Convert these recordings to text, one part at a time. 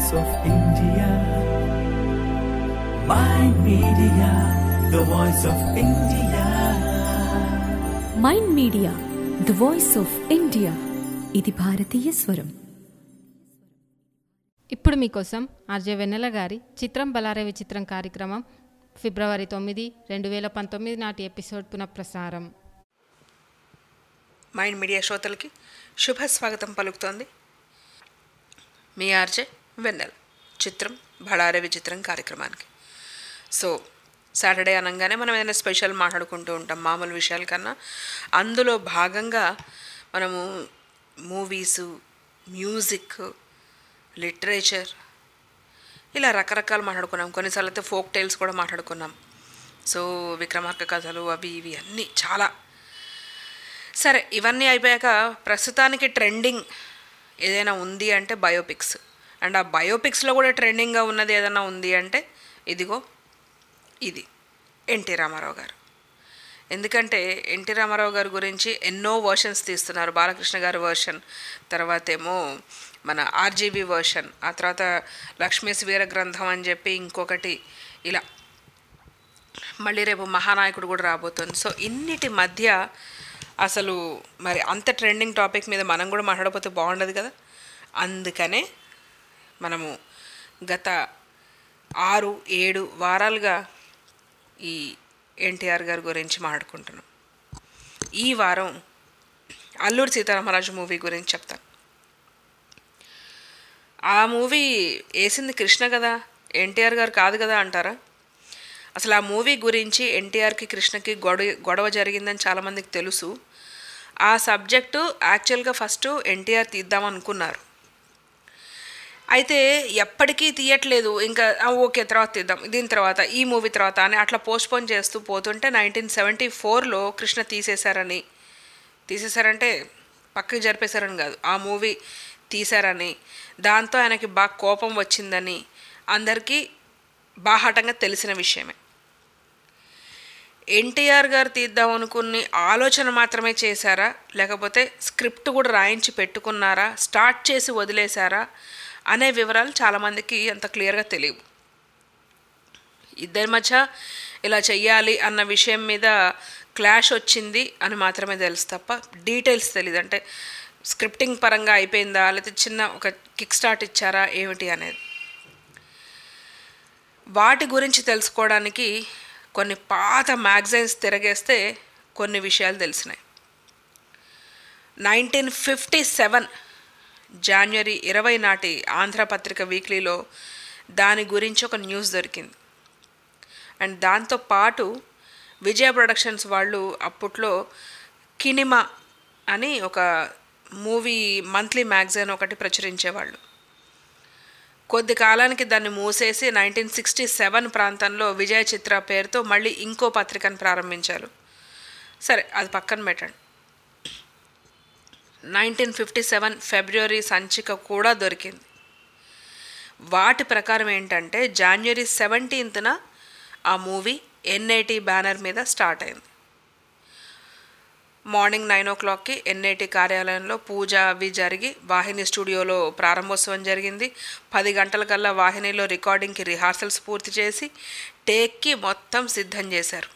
voice of India. My media, the voice of India. MyInd media the voice of India ఇది భారతీయ స్వరం ఇప్పుడు మీకోసం ఆర్జే వెన్నెల గారి చిత్రం బలారే విచిత్రం కార్యక్రమం ఫిబ్రవరి తొమ్మిది రెండు వేల పంతొమ్మిది నాటి ఎపిసోడ్ పునఃప్రసారం మైండ్ మీడియా శ్రోతలకి శుభ స్వాగతం పలుకుతోంది మీ ఆర్జే వెన్నెల చిత్రం బడారే విచిత్రం కార్యక్రమానికి సో సాటర్డే అనగానే మనం ఏదైనా స్పెషల్ మాట్లాడుకుంటూ ఉంటాం మామూలు విషయాల కన్నా అందులో భాగంగా మనము మూవీసు మ్యూజిక్ లిటరేచర్ ఇలా రకరకాలు మాట్లాడుకున్నాం కొన్నిసార్లు అయితే ఫోక్ టైల్స్ కూడా మాట్లాడుకున్నాం సో విక్రమార్క కథలు అవి ఇవి అన్నీ చాలా సరే ఇవన్నీ అయిపోయాక ప్రస్తుతానికి ట్రెండింగ్ ఏదైనా ఉంది అంటే బయోపిక్స్ అండ్ ఆ బయోపిక్స్లో కూడా ట్రెండింగ్గా ఉన్నది ఏదైనా ఉంది అంటే ఇదిగో ఇది ఎన్టీ రామారావు గారు ఎందుకంటే ఎన్టీ రామారావు గారి గురించి ఎన్నో వర్షన్స్ తీస్తున్నారు బాలకృష్ణ గారి వర్షన్ తర్వాత ఏమో మన ఆర్జీబీ వర్షన్ ఆ తర్వాత లక్ష్మీస్ వీర గ్రంథం అని చెప్పి ఇంకొకటి ఇలా మళ్ళీ రేపు మహానాయకుడు కూడా రాబోతుంది సో ఇన్నిటి మధ్య అసలు మరి అంత ట్రెండింగ్ టాపిక్ మీద మనం కూడా మాట్లాడకపోతే బాగుండదు కదా అందుకనే మనము గత ఆరు ఏడు వారాలుగా ఈ ఎన్టీఆర్ గారి గురించి మాట్లాడుకుంటున్నాం ఈ వారం అల్లూరి సీతారామరాజు మూవీ గురించి చెప్తాను ఆ మూవీ వేసింది కృష్ణ కదా ఎన్టీఆర్ గారు కాదు కదా అంటారా అసలు ఆ మూవీ గురించి ఎన్టీఆర్కి కృష్ణకి గొడవ గొడవ జరిగిందని చాలామందికి తెలుసు ఆ సబ్జెక్టు యాక్చువల్గా ఫస్ట్ ఎన్టీఆర్ తీద్దాం అనుకున్నారు అయితే ఎప్పటికీ తీయట్లేదు ఇంకా "ఆ, ఓకే తర్వాత తీద్దాం దీని తర్వాత ఈ మూవీ తర్వాత అని అట్లా పోస్ట్పోన్ చేస్తూ పోతుంటే నైన్టీన్ సెవెంటీ ఫోర్లో కృష్ణ తీసేశారని తీసేశారంటే పక్కకి జరిపేశారని కాదు ఆ మూవీ తీశారని దాంతో ఆయనకి బాగా కోపం వచ్చిందని అందరికీ బాహాటంగా తెలిసిన విషయమే ఎన్టీఆర్ గారు తీద్దాం అనుకుని ఆలోచన మాత్రమే చేశారా లేకపోతే స్క్రిప్ట్ కూడా రాయించి పెట్టుకున్నారా స్టార్ట్ చేసి వదిలేశారా అనే వివరాలు చాలామందికి అంత క్లియర్గా తెలియవు ఇద్దరి మధ్య ఇలా చెయ్యాలి అన్న విషయం మీద క్లాష్ వచ్చింది అని మాత్రమే తెలుసు తప్ప డీటెయిల్స్ తెలియదు అంటే స్క్రిప్టింగ్ పరంగా అయిపోయిందా లేకపోతే చిన్న ఒక కిక్ స్టార్ట్ ఇచ్చారా ఏమిటి అనేది వాటి గురించి తెలుసుకోవడానికి కొన్ని పాత మ్యాగజైన్స్ తిరగేస్తే కొన్ని విషయాలు తెలిసినాయి నైన్టీన్ ఫిఫ్టీ సెవెన్ జాన్వరి ఇరవై నాటి ఆంధ్రపత్రిక వీక్లీలో దాని గురించి ఒక న్యూస్ దొరికింది అండ్ దాంతో పాటు విజయ ప్రొడక్షన్స్ వాళ్ళు అప్పట్లో కినిమా అని ఒక మూవీ మంత్లీ మ్యాగజైన్ ఒకటి ప్రచురించేవాళ్ళు కొద్ది కాలానికి దాన్ని మూసేసి నైన్టీన్ సిక్స్టీ సెవెన్ ప్రాంతంలో విజయ చిత్ర పేరుతో మళ్ళీ ఇంకో పత్రికను ప్రారంభించారు సరే అది పక్కన పెట్టండి నైన్టీన్ ఫిఫ్టీ సెవెన్ ఫిబ్రవరి సంచిక కూడా దొరికింది వాటి ప్రకారం ఏంటంటే జాన్వరి సెవెంటీన్త్న ఆ మూవీ ఎన్ఐటి బ్యానర్ మీద స్టార్ట్ అయింది మార్నింగ్ నైన్ ఓ క్లాక్కి ఎన్ఐటి కార్యాలయంలో పూజ అవి జరిగి వాహిని స్టూడియోలో ప్రారంభోత్సవం జరిగింది పది గంటలకల్లా వాహినిలో రికార్డింగ్కి రిహార్సల్స్ పూర్తి చేసి టేక్కి మొత్తం సిద్ధం చేశారు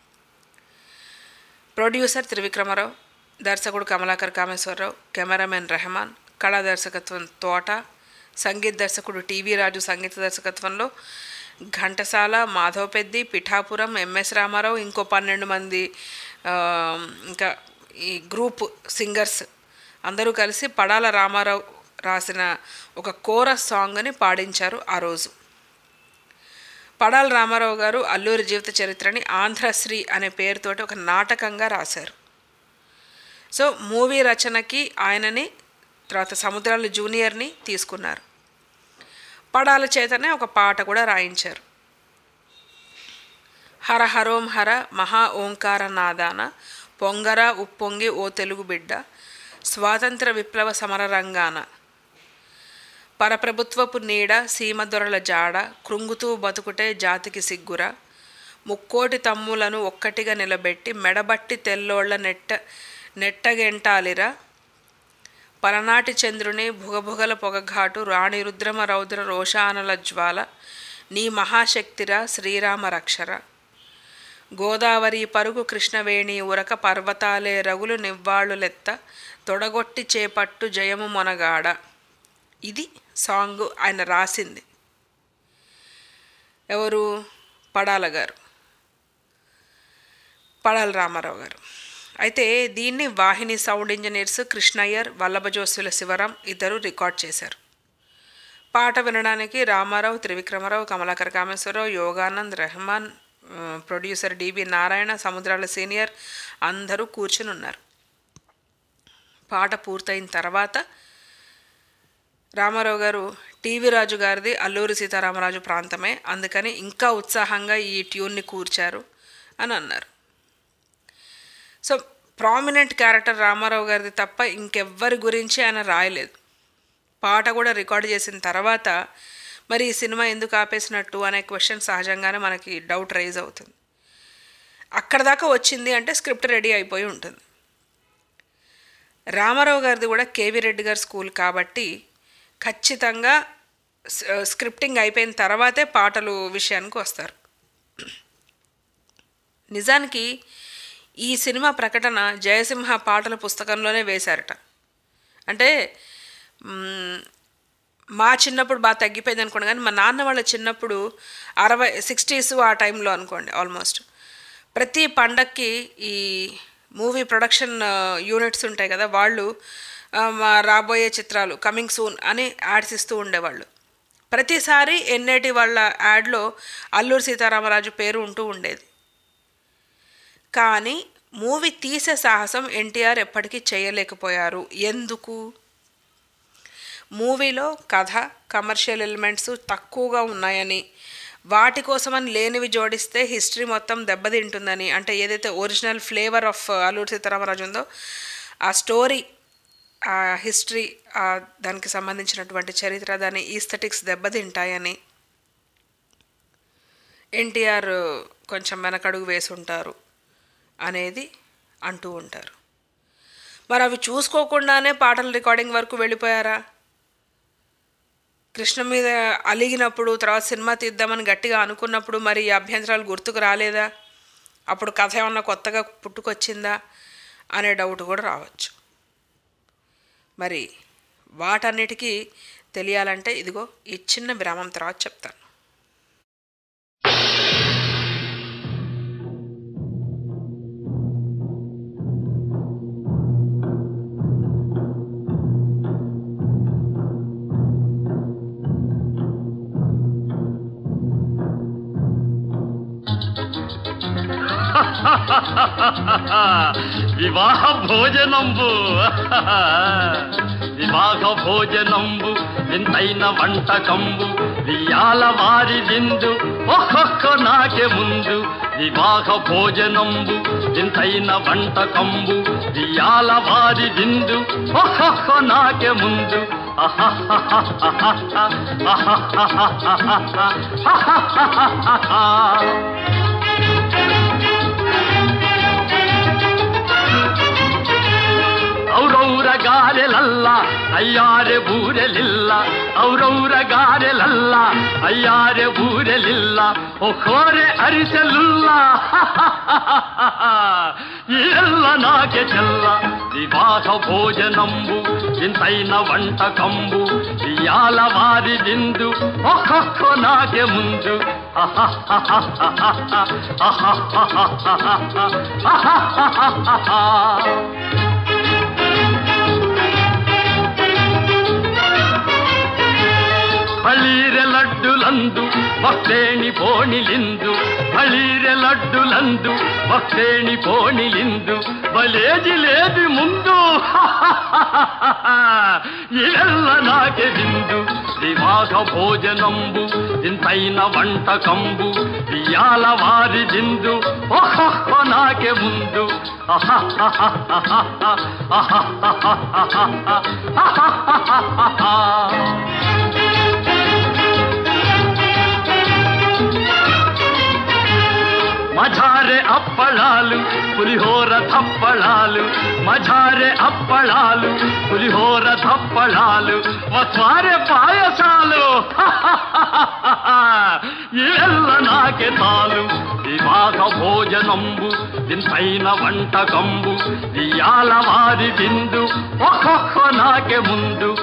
ప్రొడ్యూసర్ త్రివిక్రమరావు దర్శకుడు కమలాకర్ కామేశ్వరరావు కెమెరామెన్ రెహమాన్ కళా దర్శకత్వం తోట సంగీత దర్శకుడు టీవీ రాజు సంగీత దర్శకత్వంలో ఘంటసాల మాధవ్ పెద్ది పిఠాపురం ఎంఎస్ రామారావు ఇంకో పన్నెండు మంది ఆ, ఇంకా ఈ గ్రూప్ సింగర్స్ అందరూ కలిసి పడాల రామారావు రాసిన ఒక కోరస్ సాంగ్ని పాడించారు ఆ రోజు పడాల రామారావు గారు అల్లూరి జీవిత చరిత్రని ఆంధ్రశ్రీ అనే పేరుతోటి ఒక నాటకంగా రాశారు సో మూవీ రచనకి ఆయనని తర్వాత సముద్రాల జూనియర్ని తీసుకున్నారు పడాల చేతనే ఒక పాట కూడా రాయించారు హర హరోం హర మహా ఓంకార నాదాన పొంగర ఉప్పొంగి ఓ తెలుగు బిడ్డ స్వాతంత్ర విప్లవ సమర రంగాన పరప్రభుత్వపు నీడ సీమదొరల జాడ కృంగుతూ బతుకుటే జాతికి సిగ్గుర ముక్కోటి తమ్ములను ఒక్కటిగా నిలబెట్టి మెడబట్టి తెల్లోళ్ళ నెట్ట నెట్టగెంటాలిరా పలనాటి చంద్రుని భుగభుగల పొగఘాటు రాణి రుద్రమ రౌద్ర రోషానల జ్వాల నీ మహాశక్తిరా శ్రీరామ రక్షర గోదావరి పరుగు కృష్ణవేణి ఉరక పర్వతాలే రగులు నివ్వాళులెత్త తొడగొట్టి చేపట్టు జయము మొనగాడ ఇది సాంగ్ ఆయన రాసింది ఎవరు పడాల గారు పడాల రామారావు గారు అయితే దీన్ని వాహిని సౌండ్ ఇంజనీర్స్ కృష్ణయ్యర్ వల్లభజోసుల శివరాం ఇద్దరు రికార్డ్ చేశారు పాట వినడానికి రామారావు త్రివిక్రమరావు కమలాకర్ కామేశ్వరరావు యోగానంద్ రెహమాన్ ఆ, producer D B Narayana Samudrala senior అందరూ కూర్చుని ఉన్నారు పాట పూర్తయిన తర్వాత రామారావు గారు టీవీ రాజు గారిది అల్లూరి సీతారామరాజు ప్రాంతమే అందుకని ఇంకా ఉత్సాహంగా ఈ ట్యూన్ని కూర్చారు అని అన్నారు సో ప్రామినెంట్ క్యారెక్టర్ రామారావు గారిది తప్ప ఇంకెవ్వరి గురించి ఆయన రాయలేదు పాట కూడా రికార్డ్ చేసిన తర్వాత మరి ఈ సినిమా ఎందుకు ఆపేసినట్టు అనే క్వశ్చన్ సహజంగానే మనకి డౌట్ రైజ్ అవుతుంది అక్కడ దాకా వచ్చింది అంటే స్క్రిప్ట్ రెడీ అయిపోయి ఉంటుంది రామారావు గారిది కూడా కేవీ రెడ్డి గారి స్కూల్ కాబట్టి ఖచ్చితంగా స్- స్క్రిప్టింగ్ అయిపోయిన తర్వాతే పాటలు విషయానికి వస్తారు నిజానికి ఈ సినిమా ప్రకటన జయసింహ పాటల పుస్తకంలోనే వేశారట అంటే మ్, మా చిన్నప్పుడు బాగా తగ్గిపోయింది అనుకోండి కానీ మా నాన్న వాళ్ళ చిన్నప్పుడు అరవై సిక్స్టీస్ ఆ టైంలో అనుకోండి ఆల్మోస్ట్ ప్రతి పండక్కి ఈ మూవీ ప్రొడక్షన్ యూనిట్స్ ఉంటాయి కదా వాళ్ళు ఆ, మా రాబోయే చిత్రాలు కమింగ్ సూన్ అని యాడ్స్ ఇస్తూ ఉండేవాళ్ళు ప్రతిసారి ఎన్నేటి వాళ్ళ యాడ్లో అల్లూరి సీతారామరాజు పేరు ఉంటూ ఉండేది కానీ మూవీ తీసే సాహసం ఎన్టీఆర్ ఎప్పటికీ చేయలేకపోయారు ఎందుకు మూవీలో కథ కమర్షియల్ ఎలిమెంట్స్ తక్కువగా ఉన్నాయని వాటి కోసమని లేనివి జోడిస్తే హిస్టరీ మొత్తం దెబ్బతింటుందని అంటే ఏదైతే original flavour of Alluri Sitaramaraju ఉందో ఆ స్టోరీ ఆ హిస్టరీ ఆ దానికి సంబంధించినటువంటి చరిత్ర దాని ఈస్థెటిక్స్ దెబ్బతింటాయని ఎన్టీఆర్ కొంచెం వెనకడుగు వేసి ఉంటారు అనేది అంటూ ఉంటారు మరి అవి చూసుకోకుండానే పాటల రికార్డింగ్ వరకు వెళ్ళిపోయారా కృష్ణ మీద అలిగినప్పుడు తర్వాత సినిమా తీద్దామని గట్టిగా అనుకున్నప్పుడు మరి ఈ అభ్యంతరాలు గుర్తుకు రాలేదా అప్పుడు కథ ఏమన్నా కొత్తగా పుట్టుకొచ్చిందా అనే డౌట్ కూడా రావచ్చు మరి వాటన్నిటికీ తెలియాలంటే ఇదిగో ఈ చిన్న విరామం తర్వాత చెప్తాను వివాహ భోజనంబు వివాహ భోజనంబు వింతైన వంటకంబు వియాల వారి విందు ఒక్కొక్క నాకే ముందు వివాహ భోజనంబు వింతైన వంటకంబు వియాల వారి విందు ఒక్కొక్క నాకే ముందు ಔರೌರ ಗಾರೆಲಲ್ಲ ಅಯ್ಯಾರೆ ಬೂರೆಲಿಲ್ಲ ಔರೌರ ಗಾರೆಲಲ್ಲ ಅಯ್ಯಾರೆ ಬೂರೆಲಿಲ್ಲ ಒಕ್ಕೋರೆ ಅರಿಸಲಿಲ್ಲ ಎಲ್ಲ ನಾಗೆ ಚೆಲ್ಲ వివాహ భోజనంబు ఇంతైన వంటకంబు ఇయాల వారి విందు ఒక్కొక్క నాకే ముందు ಬಳೀರೆ ಲಡ್ಡುಲಂದು ಭಕ್ತೇಣಿ ಪೋಣಿಲಿಂದು ಬಳೀರೆ ಲಡ್ಡುలందు భక్తేణి పోణిలిందు బలేజి లేది ముందు ఇవెల్ల నాకే విందు వివాహ భోజనంబు ఇంతైన వంటకంబు ఇయాల వారి విందు ఒక్కొక్క నాకే ముందు మఝారే అప్పళాలు పులిహోర తప్పళాలు మజారే అప్పళాలు పులిహోర తప్పళాలు వస్వారే పాయసాలు ಎಲ್ಲ ನಾಕೆ ತಾಲು వివాహ భోజనంబు దీనిపైన వంటకంబు ఇయాల వారి విందు ఒక్కొక్క నాకే ముందు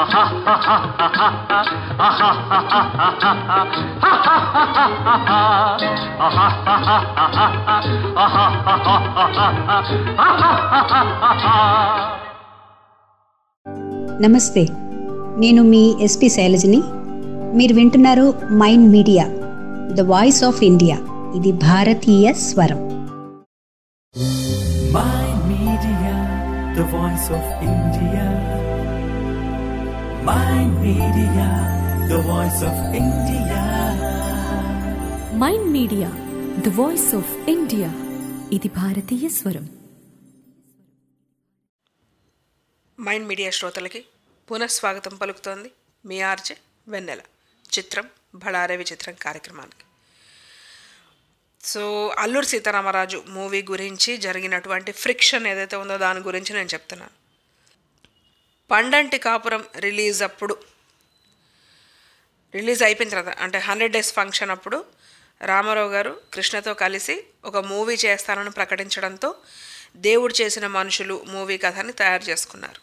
నమస్తే నేను మీ ఎస్పి శైలజని మీరు వింటున్నారు MyInd media the voice of India ఇది భారతీయ స్వరం Mind Media, the voice of India. Mind Media, the voice of India. MyInd media the voice of India ఇది భారతీయ స్వరం మైండ్ మీడియా శ్రోతలకి పునఃస్వాగతం పలుకుతోంది మీ ఆర్జే వెన్నెల చిత్రం బళారే విచిత్రం కార్యక్రమానికి సో అల్లూరి సీతారామరాజు మూవీ గురించి జరిగినటువంటి ఫ్రిక్షన్ ఏదైతే ఉందో దాని గురించి నేను చెప్తున్నాను పండంటి కాపురం రిలీజ్ అప్పుడు రిలీజ్ అయిపోయిన తర్వాత అంటే హండ్రెడ్ డేస్ ఫంక్షన్ అప్పుడు రామారావు గారు కృష్ణతో కలిసి ఒక మూవీ చేస్తానని ప్రకటించడంతో దేవుడు చేసిన మనుషులు మూవీ కథని తయారు చేసుకున్నారు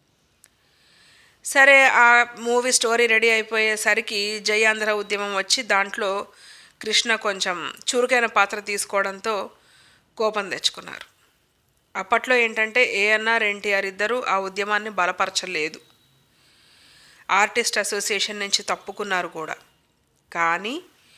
సరే ఆ మూవీ స్టోరీ రెడీ అయిపోయేసరికి జై ఆంధ్ర ఉద్యమం వచ్చి దాంట్లో కృష్ణ కొంచెం చురుకైన పాత్ర తీసుకోవడంతో కోపం తెచ్చుకున్నారు అప్పట్లో ఏంటంటే ఏఎన్ఆర్ ఎన్టీఆర్ ఇద్దరు ఆ ఉద్యమాన్ని బలపరచలేదు ఆర్టిస్ట్ అసోసియేషన్ నుంచి తప్పుకున్నారు కూడా కానీ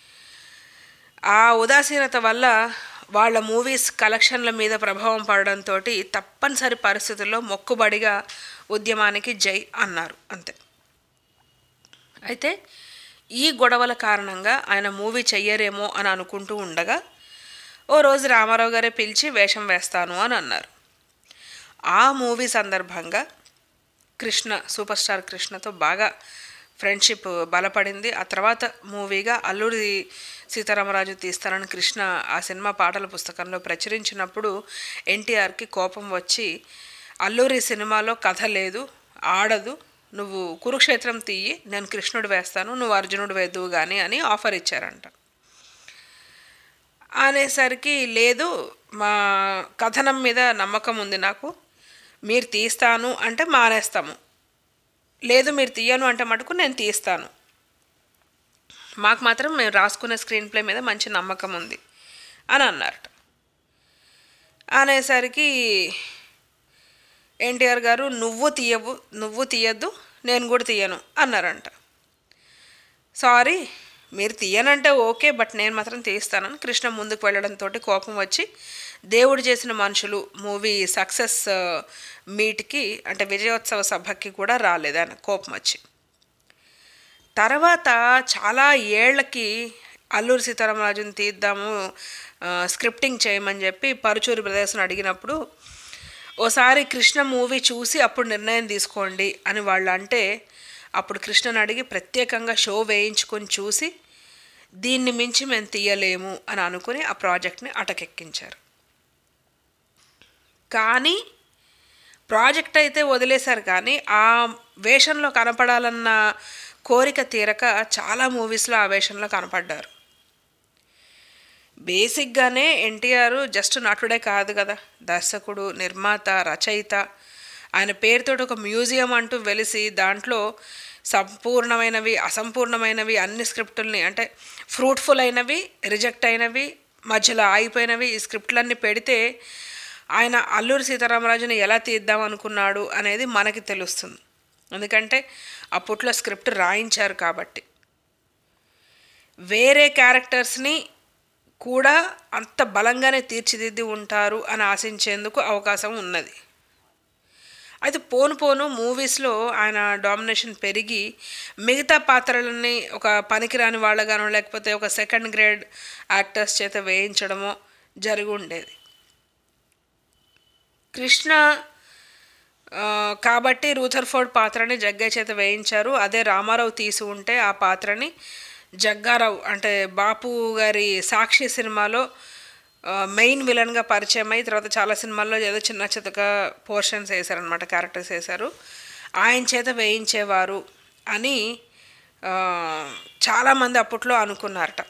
ఆ ఉదాసీనత వల్ల వాళ్ళ మూవీస్ కలెక్షన్ల మీద ప్రభావం పడడంతో తప్పనిసరి పరిస్థితుల్లో మొక్కుబడిగా ఉద్యమానికి జై అన్నారు అంతే అయితే ఈ గొడవల కారణంగా ఆయన మూవీ చెయ్యరేమో అని అనుకుంటూ ఉండగా ఓ రోజు రామారావు గారే పిలిచి వేషం వేస్తాను అని అన్నారు ఆ మూవీ సందర్భంగా కృష్ణ సూపర్ స్టార్ కృష్ణతో బాగా ఫ్రెండ్షిప్ బలపడింది ఆ తర్వాత మూవీగా అల్లూరి సీతారామరాజు తీస్తానని కృష్ణ ఆ సినిమా పాటల పుస్తకంలో ప్రచురించినప్పుడు ఎన్టీఆర్కి కోపం వచ్చి అల్లూరి సినిమాలో కథ లేదు ఆడదు నువ్వు కురుక్షేత్రం తీయి నేను కృష్ణుడు వేస్తాను నువ్వు అర్జునుడు వేద్దువు కానీ అని ఆఫర్ ఇచ్చారంట అనేసరికి లేదు మా కథనం మీద నమ్మకం ఉంది నాకు మీరు తీస్తాను అంటే మానేస్తాము లేదు మీరు తీయను అంటే మటుకు నేను తీస్తాను మాకు మాత్రం మేము రాసుకునే స్క్రీన్ ప్లే మీద మంచి నమ్మకం ఉంది అని అన్నారట అనేసరికి ఎన్టీఆర్ గారు నువ్వు తీయవు నువ్వు తీయద్దు నేను కూడా తీయను అన్నారంట సారీ మీరు తీయనంటే ఓకే బట్ నేను మాత్రం తీస్తానని కృష్ణ ముందుకు వెళ్ళడంతో కోపం వచ్చి దేవుడు చేసిన మనుషులు మూవీ సక్సెస్ మీట్కి అంటే విజయోత్సవ సభకి కూడా రాలేదు ఆయన కోపం వచ్చి తర్వాత చాలా ఏళ్లకి అల్లూరి సీతారామరాజుని తీద్దాము ఆ, స్క్రిప్టింగ్ చేయమని చెప్పి పరుచూరి బ్రదర్స్ని అడిగినప్పుడు ఓసారి కృష్ణ మూవీ చూసి అప్పుడు నిర్ణయం తీసుకోండి అని వాళ్ళు అంటే అప్పుడు కృష్ణని అడిగి ప్రత్యేకంగా షో వేయించుకొని చూసి దీన్ని మించి మేము తీయలేము అని అనుకుని ఆ ప్రాజెక్ట్ని అటకెక్కించారు కానీ ప్రాజెక్ట్ అయితే వదిలేశారు కానీ ఆ వేషంలో కనపడాలన్న కోరిక తీరక చాలా మూవీస్లో ఆ వేషంలో కనపడ్డారు బేసిక్గానే ఎన్టీఆర్ జస్ట్ నటుడే కాదు కదా దర్శకుడు నిర్మాత రచయిత ఆయన పేరుతో ఒక మ్యూజియం అంటూ వెలిసి దాంట్లో సంపూర్ణమైనవి అసంపూర్ణమైనవి అన్ని స్క్రిప్టుల్ని అంటే ఫ్రూట్ఫుల్ అయినవి రిజెక్ట్ అయినవి మధ్యలో ఆగిపోయినవి ఈ స్క్రిప్ట్లన్నీ పెడితే ఆయన అల్లూరి సీతారామరాజుని ఎలా తీద్దాం అనుకున్నాడు అనేది మనకి తెలుస్తుంది ఎందుకంటే అప్పట్లో స్క్రిప్ట్ రాయించారు కాబట్టి వేరే క్యారెక్టర్స్ని కూడా అంత బలంగానే తీర్చిదిద్ది ఉంటారు అని ఆశించేందుకు అవకాశం ఉన్నది అయితే పోను పోను మూవీస్లో ఆయన డామినేషన్ పెరిగి మిగతా పాత్రలని ఒక పనికిరాని వాళ్ళగానో లేకపోతే ఒక సెకండ్ గ్రేడ్ యాక్టర్స్ చేత వేయించడమో జరిగి ఉండేది కృష్ణ ఆ, కాబట్టి రూథర్ఫోర్డ్ పాత్రని జగ్గయ్య చేత వేయించారు అదే రామారావు తీసి ఉంటే ఆ పాత్రని జగ్గారావు అంటే బాపు గారి సాక్షి సినిమాలో మెయిన్ విలన్గా పరిచయం అయ్యి తర్వాత చాలా సినిమాల్లో ఏదో చిన్న చితక పోర్షన్స్ వేశారనమాట క్యారెక్టర్స్ వేశారు ఆయన చేత వేయించేవారు అని ఆ, చాలామంది అప్పట్లో అనుకున్నారట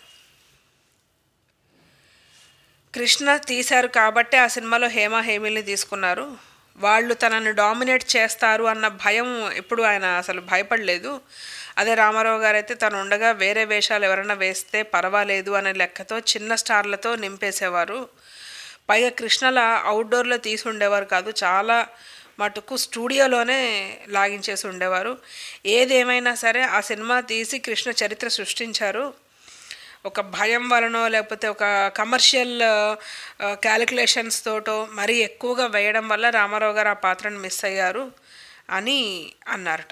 కృష్ణ తీశారు కాబట్టి ఆ సినిమాలో హేమ హేమిల్ని తీసుకున్నారు వాళ్ళు తనని డామినేట్ చేస్తారు అన్న భయం ఎప్పుడు ఆయన అసలు భయపడలేదు అదే రామారావు గారు అయితే తను ఉండగా వేరే వేషాలు ఎవరైనా వేస్తే పర్వాలేదు అనే లెక్కతో చిన్న స్టార్లతో నింపేసేవారు పైగా కృష్ణల అవుట్డోర్లో తీసి ఉండేవారు కాదు చాలా మటుకు స్టూడియోలోనే లాగించేసి ఉండేవారు ఏదేమైనా సరే ఆ సినిమా తీసి కృష్ణ చరిత్ర సృష్టించారు ఒక భయం వలనో లేకపోతే ఒక కమర్షియల్ క్యాలిక్యులేషన్స్ తోటో మరీ ఎక్కువగా వేయడం వల్ల రామారావు గారు ఆ పాత్రను మిస్ అయ్యారు అని అన్నారట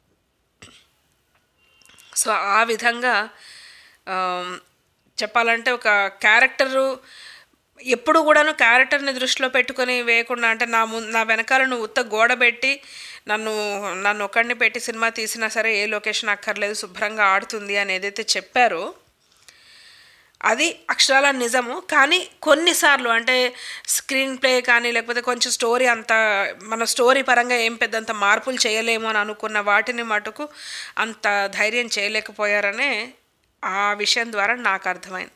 సో ఆ విధంగా ఆమ్, చెప్పాలంటే ఒక క్యారెక్టరు ఎప్పుడు కూడాను క్యారెక్టర్ని దృష్టిలో పెట్టుకొని వేయకుండా అంటే నా ము నా వెనకాల నువ్వు ఉత్త గోడ పెట్టి నన్ను నన్ను ఒకడిని పెట్టి సినిమా తీసినా సరే ఏ లొకేషన్ అక్కర్లేదు శుభ్రంగా ఆడుతుంది అని ఏదైతే చెప్పారో అది అక్షరాల నిజము కానీ కొన్నిసార్లు అంటే స్క్రీన్ ప్లే కానీ లేకపోతే కొంచెం స్టోరీ అంత మన స్టోరీ పరంగా ఏం పెద్దంత మార్పులు చేయలేము అని అనుకున్న వాటిని మటుకు అంత ధైర్యం చేయలేకపోయారనే ఆ విషయం ద్వారా నాకు అర్థమైంది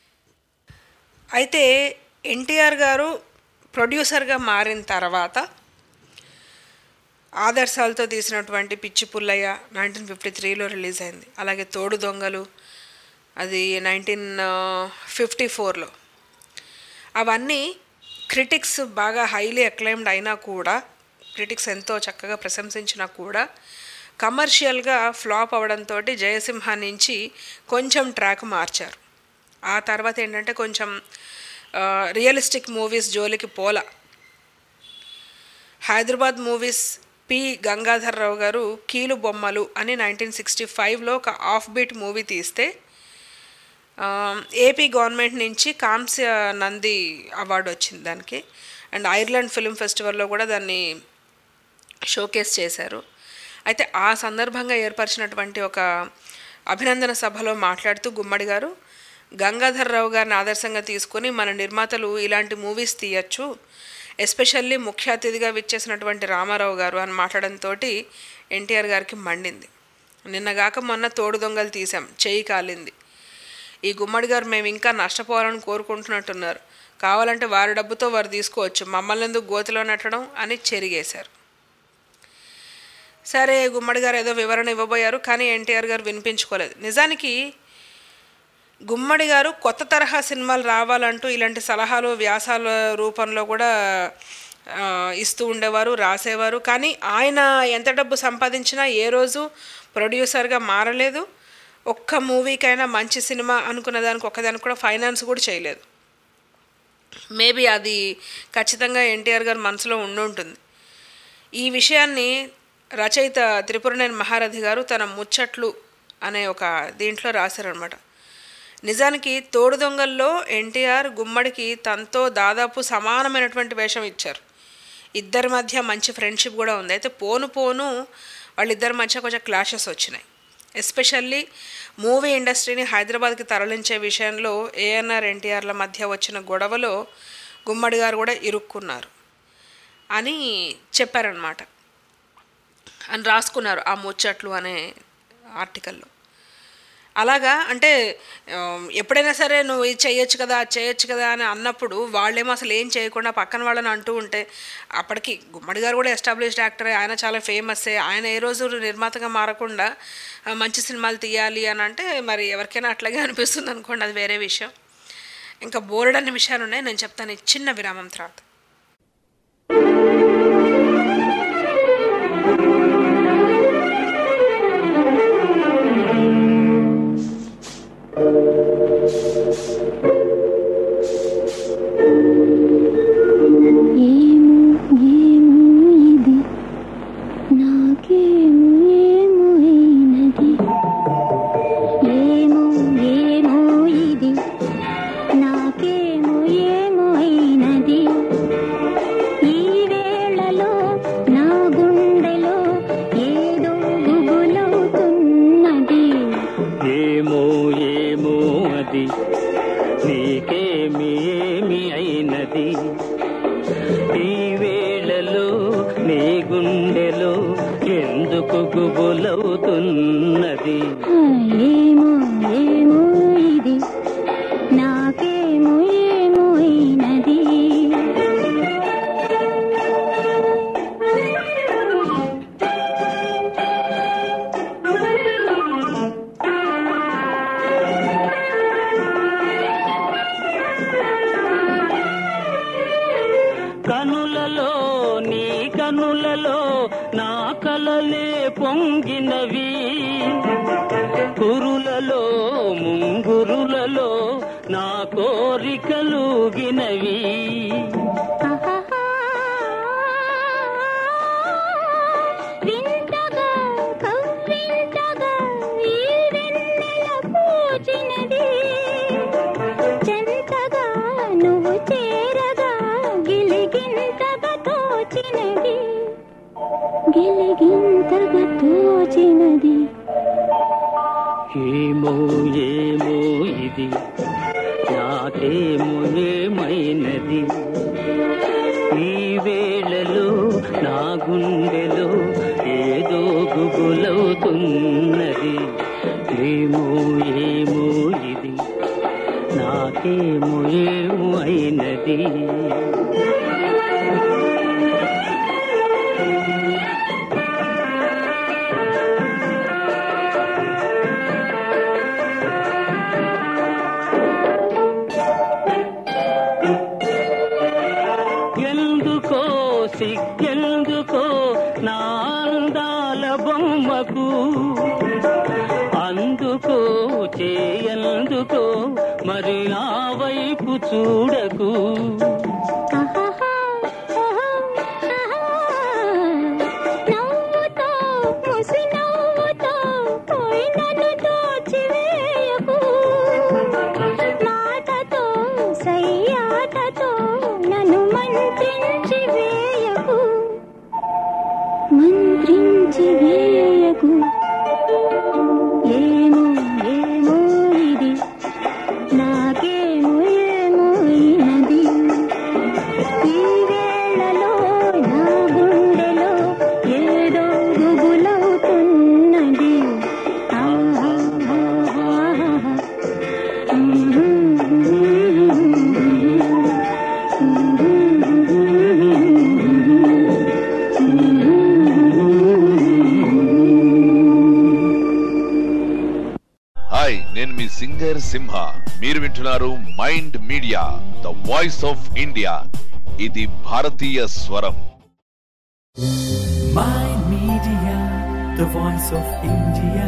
అయితే ఎన్టీఆర్ గారు ప్రొడ్యూసర్గా మారిన తర్వాత ఆదర్శాలతో తీసినటువంటి పిచ్చి పుల్లయ్య నైన్టీన్ ఫిఫ్టీ త్రీలో రిలీజ్ అయింది అలాగే తోడు దొంగలు అది నైన్టీన్ ఫిఫ్టీ ఫోర్లో అవన్నీ క్రిటిక్స్ బాగా హైలీ అక్లైమ్డ్ అయినా కూడా క్రిటిక్స్ ఎంతో చక్కగా ప్రశంసించినా కూడా కమర్షియల్గా ఫ్లాప్ అవడంతో జయసింహ నుంచి కొంచెం ట్రాక్ మార్చారు ఆ తర్వాత ఏంటంటే కొంచెం రియలిస్టిక్ మూవీస్ జోలికి పోల హైదరాబాద్ మూవీస్ పి గంగాధర్రావు గారు కీలు బొమ్మలు అని నైన్టీన్ సిక్స్టీ ఫైవ్లో ఒక ఆఫ్ బీట్ మూవీ తీస్తే ఆ, ఏపీ గవర్నమెంట్ నుంచి కాంస్య నంది అవార్డు వచ్చింది దానికి అండ్ ఐర్లాండ్ ఫిల్మ్ ఫెస్టివల్లో కూడా దాన్ని షోకేస్ చేశారు అయితే ఆ సందర్భంగా ఏర్పరిచినటువంటి ఒక అభినందన సభలో మాట్లాడుతూ గుమ్మడి గారు గంగాధర్రావు గారిని ఆదర్శంగా తీసుకొని మన నిర్మాతలు ఇలాంటి మూవీస్ తీయచ్చు ఎస్పెషల్లీ ముఖ్య అతిథిగా విచ్చేసినటువంటి రామారావు గారు అని మాట్లాడంతో ఎన్టీఆర్ గారికి మండింది నిన్నగాక మొన్న తోడు దొంగలు తీసాం చెయ్యి కాలింది ఈ గుమ్మడి గారు మేము ఇంకా నష్టపోవాలని కోరుకుంటున్నట్టున్నారు కావాలంటే వారి డబ్బుతో వారు తీసుకోవచ్చు మమ్మల్ని ఎందుకు గోతిలో నెట్టడం అని చెరిగేశారు సరే గుమ్మడి గారు ఏదో వివరణ ఇవ్వబోయారు కానీ ఎన్టీఆర్ గారు వినిపించుకోలేదు నిజానికి గుమ్మడి గారు కొత్త తరహా సినిమాలు రావాలంటూ ఇలాంటి సలహాలు వ్యాసాల రూపంలో కూడా ఆ, ఇస్తూ ఉండేవారు రాసేవారు కానీ ఆయన ఎంత డబ్బు సంపాదించినా ఏ రోజు ప్రొడ్యూసర్గా మారలేదు ఒక్క మూవీకైనా మంచి సినిమా అనుకున్న దానికి ఒక్కదానికి కూడా ఫైనాన్స్ కూడా చేయలేదు మేబీ అది ఖచ్చితంగా ఎన్టీఆర్ గారి మనసులో ఉండి ఉంటుంది ఈ విషయాన్ని రచయిత త్రిపురనేని మహారథి గారు తన ముచ్చట్లు అనే ఒక దీంట్లో రాశారనమాట నిజానికి తోడు దొంగల్లో ఎన్టీఆర్ గుమ్మడికి తనతో దాదాపు సమానమైనటువంటి వేషం ఇచ్చారు ఇద్దరి మధ్య మంచి ఫ్రెండ్షిప్ కూడా ఉంది అయితే పోను పోను వాళ్ళిద్దరి మధ్య కొంచెం క్లాషెస్ వచ్చినాయి ఎస్పెషల్లీ మూవీ ఇండస్ట్రీని హైదరాబాద్కి తరలించే విషయంలో ఏఎన్ఆర్ ఎన్టీఆర్ల మధ్య వచ్చిన గొడవలో గుమ్మడి గారు కూడా ఇరుక్కున్నారు అని చెప్పారనమాట అని రాసుకున్నారు ఆ ముచ్చట్లు అనే ఆర్టికల్లో అలాగా అంటే ఆ, ఎప్పుడైనా సరే నువ్వు ఇది చేయొచ్చు కదా అది చేయొచ్చు కదా అని అన్నప్పుడు వాళ్ళేమో అసలు ఏం చేయకుండా పక్కన వాళ్ళని అంటూ ఉంటే అప్పటికి గుమ్మడి గారు కూడా ఎస్టాబ్లిష్డ్ యాక్టరే ఆయన చాలా ఫేమస్సే ఆయన ఏ రోజు నిర్మాతగా మారకుండా ఆ, మంచి సినిమాలు తీయాలి అని అంటే మరి ఎవరికైనా అట్లాగే అనిపిస్తుంది అనుకోండి అది వేరే విషయం ఇంకా బోర్డన్ని విషయాలు ఉన్నాయి నేను చెప్తాను ఈ చిన్న విరామం తర్వాత ఏమో ఏమో ఇది నాకేమో ఏమో అయినది ఏమో ఏమో ఇది నాకేమో ఏమో అయినది ఈ వేళలో నా గుండెలో ఏదో గుబులవుతున్నది ఏమో ఏమో అది నీకేమి ఏమి గుబులవుతున్నది ఏమో ఏమో ఇది నాకేమో ఏమో అయినది కనులలో నీ కనులలో నా కలలే పొంగినవి కురులలో ముంగురులలో నా కోరికలుగినవి వింతగా కవ్వింతగా ఈ వెన్నెల పూచినది చెంతగా నువ్వు చేరగా గిలిగింతగా తోచినది గిలిగింతగా తోచినది ఏమో ఏమో ఇది నాకేమో ఏమైనది ఈ వేళలో నా గుండెలో ఏదో గుబులవుతున్నది ఏమో ఏమో ఇది నాకేమో ఏమో అయినది ఎందుకో సిగ్గెందుకో నా అందాల బొమ్మకు అందుకో చేయందుకో మరి ఆ వైపు చూడకు నవ్వుతో ముసి నవ్వుతో పోయి నన్ను దోచివేయకు మాటతో సయ్యాటతో నన్ను మంత్రించి వేయకు మంత్రించి వేయకు ఏమో ఏమో ఇది నాకేమో ఏమో అయినది ఈ వేళలో నా గుండెలో ఏదో గుబులవుతున్నది ఆహా, ఆహా, హాయ్ నేను మీ సింగర్ సింహ మీరు వింటున్నారు MyInd media the voice of India ఇది భారతీయ స్వరం Mind Media, the voice of India.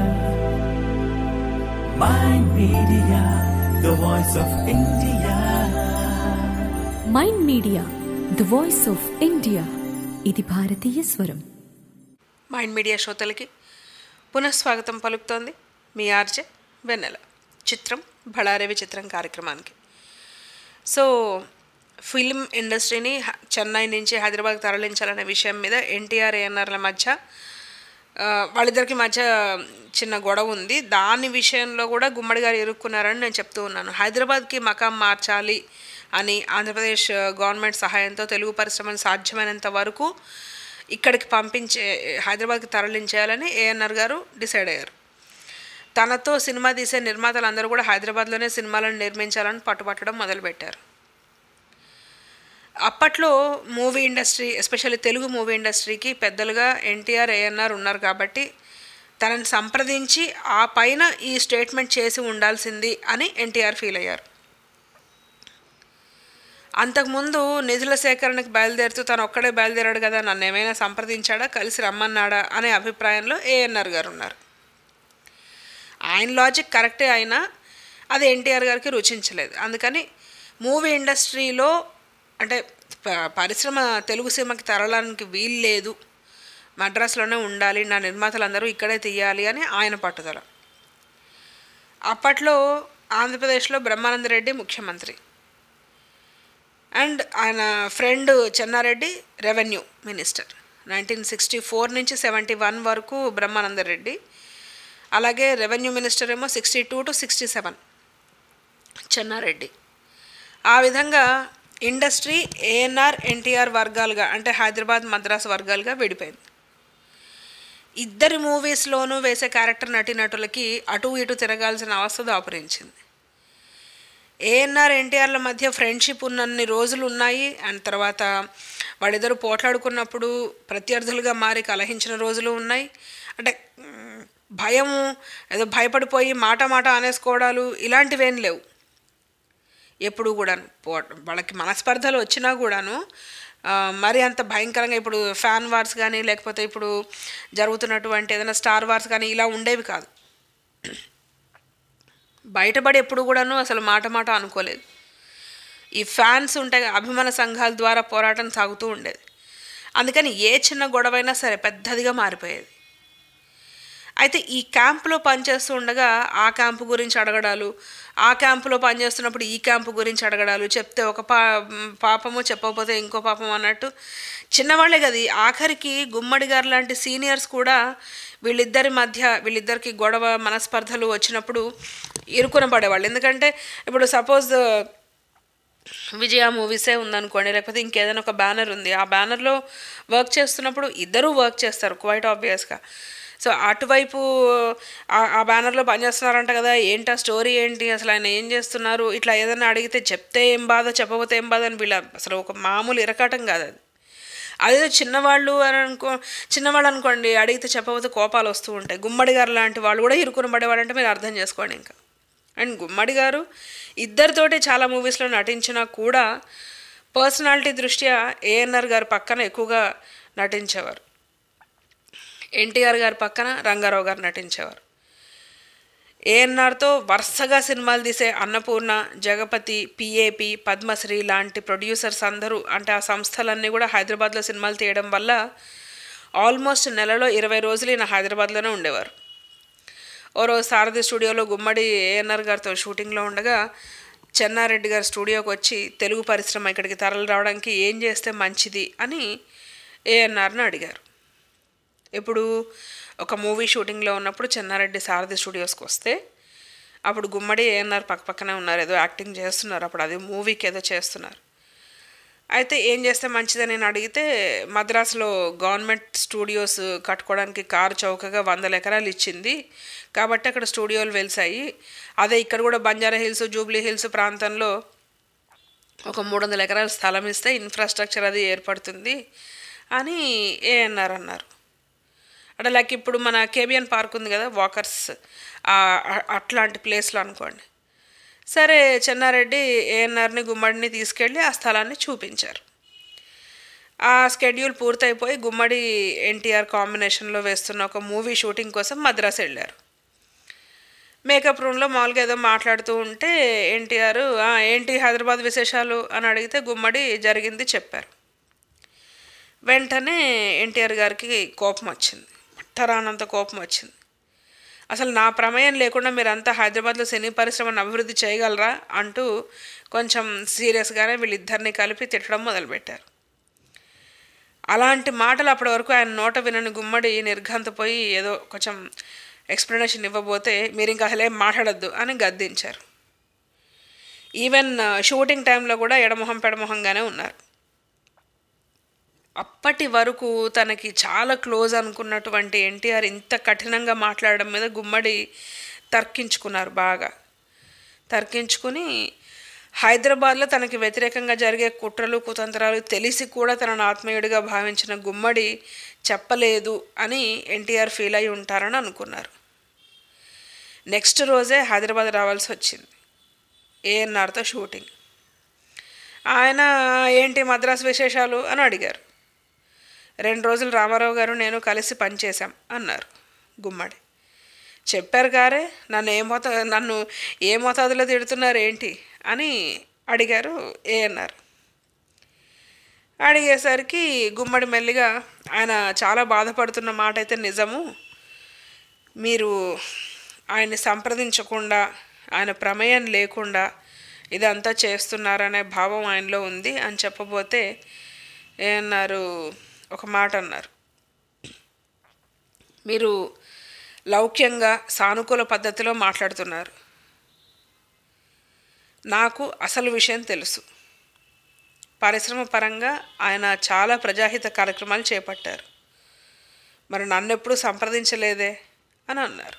Mind Media, the voice of India. MyInd media the voice of India ఇది భారతీయ స్వరం మైండ్ మీడియా శ్రోతలకి పునఃస్వాగతం పలుకుతోంది మీ ఆర్జే వెన్నెల చిత్రం బళారవి చిత్రం కార్యక్రమానికి సో ఫిల్మ్ ఇండస్ట్రీని హ- చెన్నై నుంచి హైదరాబాద్ తరలించాలనే విషయం మీద ఎన్టీఆర్ ఏఎన్ఆర్ల మధ్య ఆ, వాళ్ళిద్దరికి మధ్య చిన్న గొడవ ఉంది దాని విషయంలో కూడా గుమ్మడి గారు ఇరుక్కున్నారని నేను చెప్తూ ఉన్నాను హైదరాబాద్కి మకాం మార్చాలి అని ఆంధ్రప్రదేశ్ గవర్నమెంట్ సహాయంతో తెలుగు పరిశ్రమను సాధ్యమైనంత వరకు ఇక్కడికి పంపించే హైదరాబాద్కి తరలించేయాలని ఏఎన్ఆర్ గారు డిసైడ్ అయ్యారు తనతో సినిమా తీసే నిర్మాతలు అందరూ కూడా హైదరాబాద్లోనే సినిమాలను నిర్మించాలని పట్టుబట్టడం మొదలుపెట్టారు అప్పట్లో movie industry especially Telugu movie ఇండస్ట్రీకి పెద్దలుగా ఎన్టీఆర్ ఏఎన్ఆర్ ఉన్నారు కాబట్టి తనని సంప్రదించి ఆ పైన ఈ స్టేట్మెంట్ చేసి ఉండాల్సింది అని ఎన్టీఆర్ ఫీల్ అయ్యారు అంతకుముందు నిధుల సేకరణకు బయలుదేరుతూ తను ఒక్కడే బయలుదేరాడు కదా నన్ను ఏమైనా సంప్రదించాడా కలిసి రమ్మన్నాడా అనే అభిప్రాయంలో ఏఎన్ఆర్ గారు ఉన్నారు ఆయన లాజిక్ కరెక్టే అయినా అది ఎన్టీఆర్ గారికి రుచించలేదు అందుకని మూవీ ఇండస్ట్రీలో అంటే ప- పరిశ్రమ తెలుగు సినిమాకి తరలడానికి వీలు లేదు మద్రాసులోనే ఉండాలి నా నిర్మాతలందరూ ఇక్కడే తీయాలి అని ఆయన పట్టుదల అప్పట్లో ఆంధ్రప్రదేశ్లో బ్రహ్మానందరెడ్డి ముఖ్యమంత్రి అండ్ ఆయన friend Chennareddy revenue minister nineteen sixty four నుంచి సెవెంటీ వన్ వరకు బ్రహ్మానందరెడ్డి అలాగే రెవెన్యూ మినిస్టర్ ఏమో sixty two to sixty seven Chennareddy ఆ విధంగా ఇండస్ట్రీ ఏఎన్ఆర్ ఎన్టీఆర్ వర్గాలుగా అంటే హైదరాబాద్ మద్రాస్ వర్గాలుగా విడిపోయింది ఇద్దరి మూవీస్లోనూ వేసే క్యారెక్టర్ నటీనటులకి అటు ఇటు తిరగాల్సిన అవస్థ దాపురించింది ఏఎన్ఆర్ ఎన్టీఆర్ల మధ్య ఫ్రెండ్షిప్ ఉన్నన్ని రోజులు ఉన్నాయి అండ్ తర్వాత వాళ్ళిద్దరూ పోట్లాడుకున్నప్పుడు ప్రత్యర్థులుగా మారి కలహించిన రోజులు ఉన్నాయి అంటే మ్, భయము ఏదో భయపడిపోయి మాట మాట అనేసుకోవడాలు ఇలాంటివేం లేవు ఎప్పుడు కూడాను పో వాళ్ళకి మనస్పర్ధలు వచ్చినా కూడాను ఆ, మరి అంత భయంకరంగా ఇప్పుడు ఫ్యాన్ వార్స్ కానీ లేకపోతే ఇప్పుడు జరుగుతున్నటువంటి ఏదైనా స్టార్ వార్స్ కానీ ఇలా ఉండేవి కాదు బయటపడి ఎప్పుడు కూడాను అసలు మాట మాట అనుకోలేదు ఈ ఫ్యాన్స్ ఉంటాయి కదా, అభిమాన సంఘాల ద్వారా పోరాటం సాగుతూ ఉండేది అందుకని ఏ చిన్న గొడవైనా సరే పెద్దదిగా మారిపోయేది అయితే ఈ క్యాంపులో పనిచేస్తూ ఉండగా ఆ క్యాంపు గురించి అడగడాలు ఆ క్యాంపులో పనిచేస్తున్నప్పుడు ఈ క్యాంపు గురించి అడగడాలు చెప్తే ఒక పా పాపము చెప్పకపోతే ఇంకో పాపం అన్నట్టు చిన్నవాళ్లే కదా ఈ ఆఖరికి గుమ్మడి గారు లాంటి సీనియర్స్ కూడా వీళ్ళిద్దరి మధ్య వీళ్ళిద్దరికి గొడవ మనస్పర్ధలు వచ్చినప్పుడు ఇరుకున పడేవాళ్ళు ఎందుకంటే ఇప్పుడు సపోజ్ విజయ మూవీసే ఉందనుకోండి లేకపోతే ఇంకేదైనా ఒక బ్యానర్ ఉంది ఆ బ్యానర్లో వర్క్ చేస్తున్నప్పుడు ఇద్దరూ వర్క్ చేస్తారు క్వైట్ ఆబ్వియస్గా సో అటువైపు ఆ- ఆ బ్యానర్లో పనిచేస్తున్నారంట కదా ఏంటి ఆ స్టోరీ ఏంటి అసలు ఆయన ఏం చేస్తున్నారు ఇట్లా ఏదైనా అడిగితే చెప్తే ఏం బాధ చెప్పకపోతే ఏం బాధ అని వీళ్ళ అసలు ఒక మామూలు ఇరకాటం కాదు అది అదేదో చిన్నవాళ్ళు అని అనుకో చిన్నవాళ్ళు అనుకోండి అడిగితే చెప్పకపోతే కోపాలు వస్తూ ఉంటాయి గుమ్మడి గారు లాంటి వాళ్ళు కూడా ఇరుకుని పడేవాళ్ళంటే మీరు అర్థం చేసుకోండి ఇంకా అండ్ గుమ్మడి గారు ఇద్దరితోటి చాలా మూవీస్లో నటించినా కూడా పర్సనాలిటీ దృష్ట్యా ఏఎన్ఆర్ గారు పక్కన ఎక్కువగా నటించేవారు ఎన్టీఆర్ గారి పక్కన రంగారావు గారు నటించేవారు ఏఎన్ఆర్తో వరుసగా సినిమాలు తీసే అన్నపూర్ణ జగపతి పిఏపి పద్మశ్రీ లాంటి ప్రొడ్యూసర్స్ అందరూ అంటే ఆ సంస్థలన్నీ కూడా హైదరాబాద్లో సినిమాలు తీయడం వల్ల ఆల్మోస్ట్ నెలలో ఇరవై రోజులు ఈయన హైదరాబాద్లోనే ఉండేవారు ఓ రోజు సారథి స్టూడియోలో గుమ్మడి ఏఎన్ఆర్ గారితో షూటింగ్లో ఉండగా చెన్నారెడ్డి గారి స్టూడియోకి వచ్చి తెలుగు పరిశ్రమ ఇక్కడికి తరలి రావడానికి ఏం చేస్తే మంచిది అని ఏఎన్ఆర్ని అడిగారు ఇప్పుడు ఒక మూవీ షూటింగ్లో ఉన్నప్పుడు చెన్నారెడ్డి సారథి స్టూడియోస్కి వస్తే అప్పుడు గుమ్మడి ఏఎన్ఆర్ పక్క పక్కనే ఉన్నారు ఏదో యాక్టింగ్ చేస్తున్నారు అప్పుడు అది మూవీకి ఏదో చేస్తున్నారు అయితే ఏం చేస్తే మంచిదని నేను అడిగితే మద్రాసులో గవర్నమెంట్ స్టూడియోస్ కట్టుకోవడానికి కారు చౌకగా వందల ఎకరాలు ఇచ్చింది కాబట్టి అక్కడ స్టూడియోలు వెలిసాయి అదే ఇక్కడ కూడా బంజారా హిల్స్ జూబ్లీ హిల్స్ ప్రాంతంలో ఒక మూడు వందల ఎకరాల స్థలం ఇస్తే ఇన్ఫ్రాస్ట్రక్చర్ అది ఏర్పడుతుంది అని ఏఎన్ఆర్ అన్నారు అంటే లైక్ ఇప్పుడు మన కేబియన్ పార్క్ ఉంది కదా వాకర్స్ ఆ- ఆ- అట్లాంటి ప్లేస్లో అనుకోండి సరే చెన్నారెడ్డి ఏఎన్ఆర్ని గుమ్మడిని తీసుకెళ్ళి ఆ స్థలాన్ని చూపించారు ఆ స్కెడ్యూల్ పూర్తయిపోయి గుమ్మడి ఎన్టీఆర్ కాంబినేషన్లో వేస్తున్న ఒక మూవీ షూటింగ్ కోసం మద్రాసు వెళ్ళారు మేకప్ రూమ్లో మామూలుగా ఏదో మాట్లాడుతూ ఉంటే ఎన్టీఆర్ "ఆ, ఏంటి హైదరాబాద్ విశేషాలు అని అడిగితే గుమ్మడి జరిగింది చెప్పారు వెంటనే ఎన్టీఆర్ గారికి కోపం వచ్చింది పట్టరానంత కోపం వచ్చింది అసలు నా ప్రమేయం లేకుండా మీరంతా హైదరాబాద్లో సినీ పరిశ్రమను అభివృద్ధి చేయగలరా అంటూ కొంచెం సీరియస్గానే వీళ్ళిద్దరిని కలిపి తిట్టడం మొదలుపెట్టారు అలాంటి మాటలు అప్పటి వరకు ఆయన నోట వినని గుమ్మడి నిర్ఘాంతపోయి ఏదో కొంచెం ఎక్స్ప్లెనేషన్ ఇవ్వబోతే మీరు ఇంకా అసలు ఏం మాట్లాడొద్దు అని గద్దించారు ఈవెన్ షూటింగ్ టైంలో కూడా ఎడమొహం పెడమొహంగానే ఉన్నారు అప్పటి వరకు తనకి చాలా క్లోజ్ అనుకున్నటువంటి ఎన్టీఆర్ ఇంత కఠినంగా మాట్లాడడం మీద గుమ్మడి తర్కించుకున్నారు బాగా తర్కించుకుని హైదరాబాద్లో తనకి వ్యతిరేకంగా జరిగే కుట్రలు కుతంత్రాలు తెలిసి కూడా తనను ఆత్మీయుడిగా భావించిన గుమ్మడి చెప్పలేదు అని ఎన్టీఆర్ ఫీల్ అయి ఉంటారని అనుకున్నారు నెక్స్ట్ రోజే హైదరాబాద్ రావాల్సి వచ్చింది ఏఎన్ఆర్తో షూటింగ్ ఆయన ఏంటి మద్రాసు విశేషాలు అని అడిగారు రెండు రోజులు రామారావు గారు నేను కలిసి పనిచేశాం అన్నారు గుమ్మడి చెప్పారు గారే నన్ను ఏ మోత నన్ను ఏ మోతాదులో తిడుతున్నారు ఏంటి అని అడిగారు ఏఎన్ఆర్ అడిగేసరికి గుమ్మడి మెల్లిగా ఆయన చాలా బాధపడుతున్న మాట అయితే నిజము మీరు ఆయన్ని సంప్రదించకుండా ఆయన ప్రమేయం లేకుండా ఇదంతా చేస్తున్నారనే భావం ఆయనలో ఉంది అని చెప్పబోతే ఏమన్నారు ఒక మాట అన్నారు మీరు లౌక్యంగా సానుకూల పద్ధతిలో మాట్లాడుతున్నారు నాకు అసలు విషయం తెలుసు పరిశ్రమ పరంగా ఆయన చాలా ప్రజాహిత కార్యక్రమాలు చేపట్టారు మరి నన్ను ఎప్పుడు సంప్రదించలేదే అని అన్నారు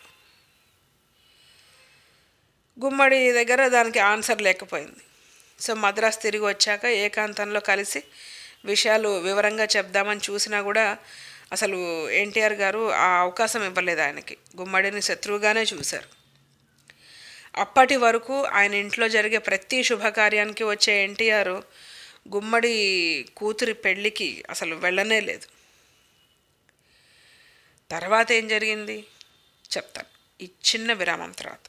గుమ్మడి దగ్గర దానికి ఆన్సర్ లేకపోయింది సో మద్రాసు తిరిగి వచ్చాక ఏకాంతంలో కలిసి విషయాలు వివరంగా చెప్దామని చూసినా కూడా అసలు ఎన్టీఆర్ గారు ఆ అవకాశం ఇవ్వలేదు ఆయనకి గుమ్మడిని శత్రువుగానే చూశారు అప్పటి వరకు ఆయన ఇంట్లో జరిగే ప్రతి శుభకార్యానికి వచ్చే ఎన్టీఆర్ గుమ్మడి కూతురి పెళ్ళికి అసలు వెళ్ళనే లేదు తర్వాత ఏం జరిగింది చెప్తాను ఈ చిన్న విరామం తర్వాత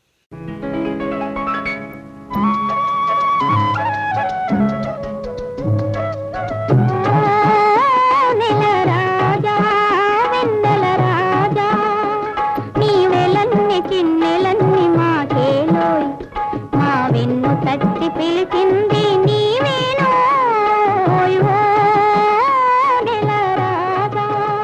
నెల రాజా వెన్నెల రాజా నీవెలన్ని చిన్నెలన్ని మాకేలోయ్ మా వెన్ను తట్టి పిలిచింది నీవేనోయ్ ఓ నెల రాజా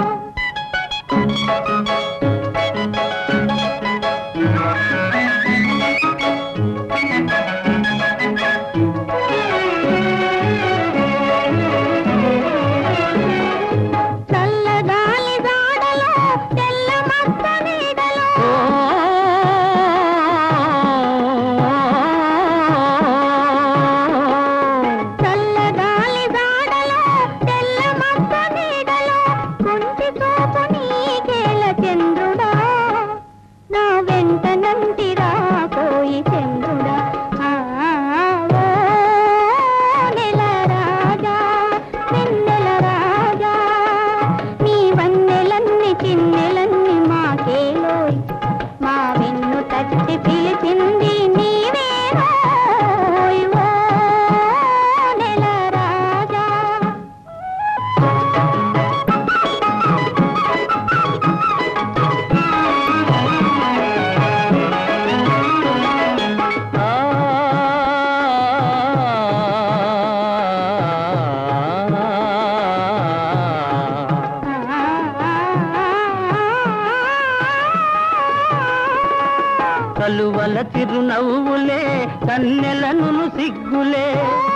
చల్లగాలి జాడలో తెల్ల మచ్చ నీడలో చల్లగాలి జాడలో తెల్ల మచ్చ నీడలో కుంటి చూపు నీకేల చంద్రుడా నా వెంట నంటిరా పోయి చంద్రుడా ఆ, ఓ నెల రాజా వెన్నెల రాజా నీ వన్నెలన్ని చిన్నెలన్ని మాకేలోయ్ మా వెన్ను తట్టి పిలిచింది నీవేనోయ్ ఓ నెల రాజా కలువల చిరునవ్వులే కన్నెలను సిగ్గులే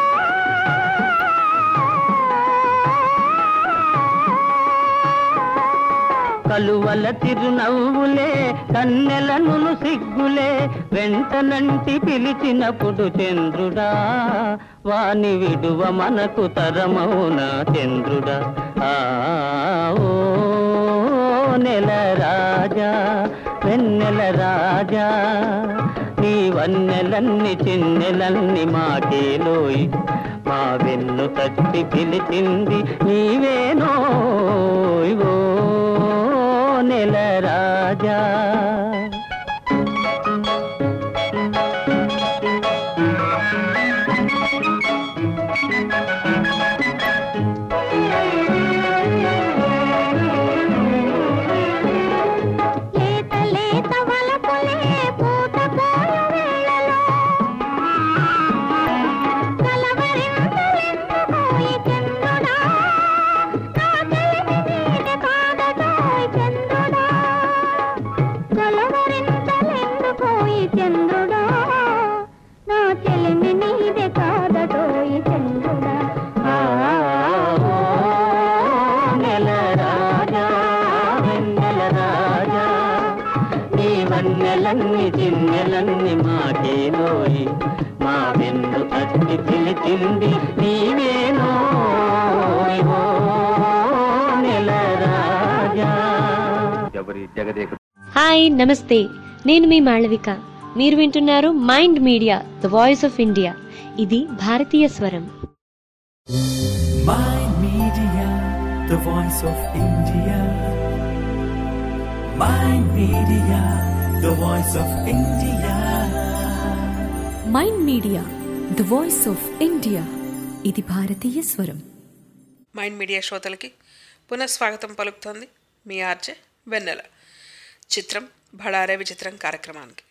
కలువల చిరునవ్వులే కన్నెలను సిగ్గులే వెంటనంటి పిలిచినప్పుడు చంద్రుడా వాని విడువ మనకు తరమౌన చంద్రుడా ఆ ఓ నెల రాజా వెన్నెల రాజా నీ వన్నెలన్ని చిన్నెలన్ని మాకేలోయ్ మా వెన్ను తట్టి పిలిచింది నీవేనోయ్ ఓ నెల రాజా లేత లేత వలపులే పూత పోయు వేళలో కలవరింతలెందుకోయి చంద్రుడా నా చెలిమి నీది కాదటోయ్ చంద్రుడా కలవరింతలెందుకోయి చంద్రుడా నా చెలిమి నీది కాదటోయ్ చంద్రుడా ఆ ఓ నెల రాజా వెన్నెల రాజా నీ వన్నెలన్ని చిన్నెలన్ని మాకేలోయి మా వెన్ను తట్టి పిలిచింది నీవేనోయ్ ఓ నెల రాజా ఎవరి జగదేక హాయ్ నమస్తే నేను మీ మాళవిక మీరు వింటున్నారు MyInd media the voice of India ఇది భారతీయ స్వరం Mind Media, the voice of India. Mind Media, the voice of India. MyInd media the voice of India ఇది భారతీయ స్వరం మైండ్ మీడియా శ్రోతలకి పునఃస్వాగతం పలుకుతోంది మీ ఆర్జే వెన్నెల చిత్రం భళారే విచిత్రం కార్యక్రమానికి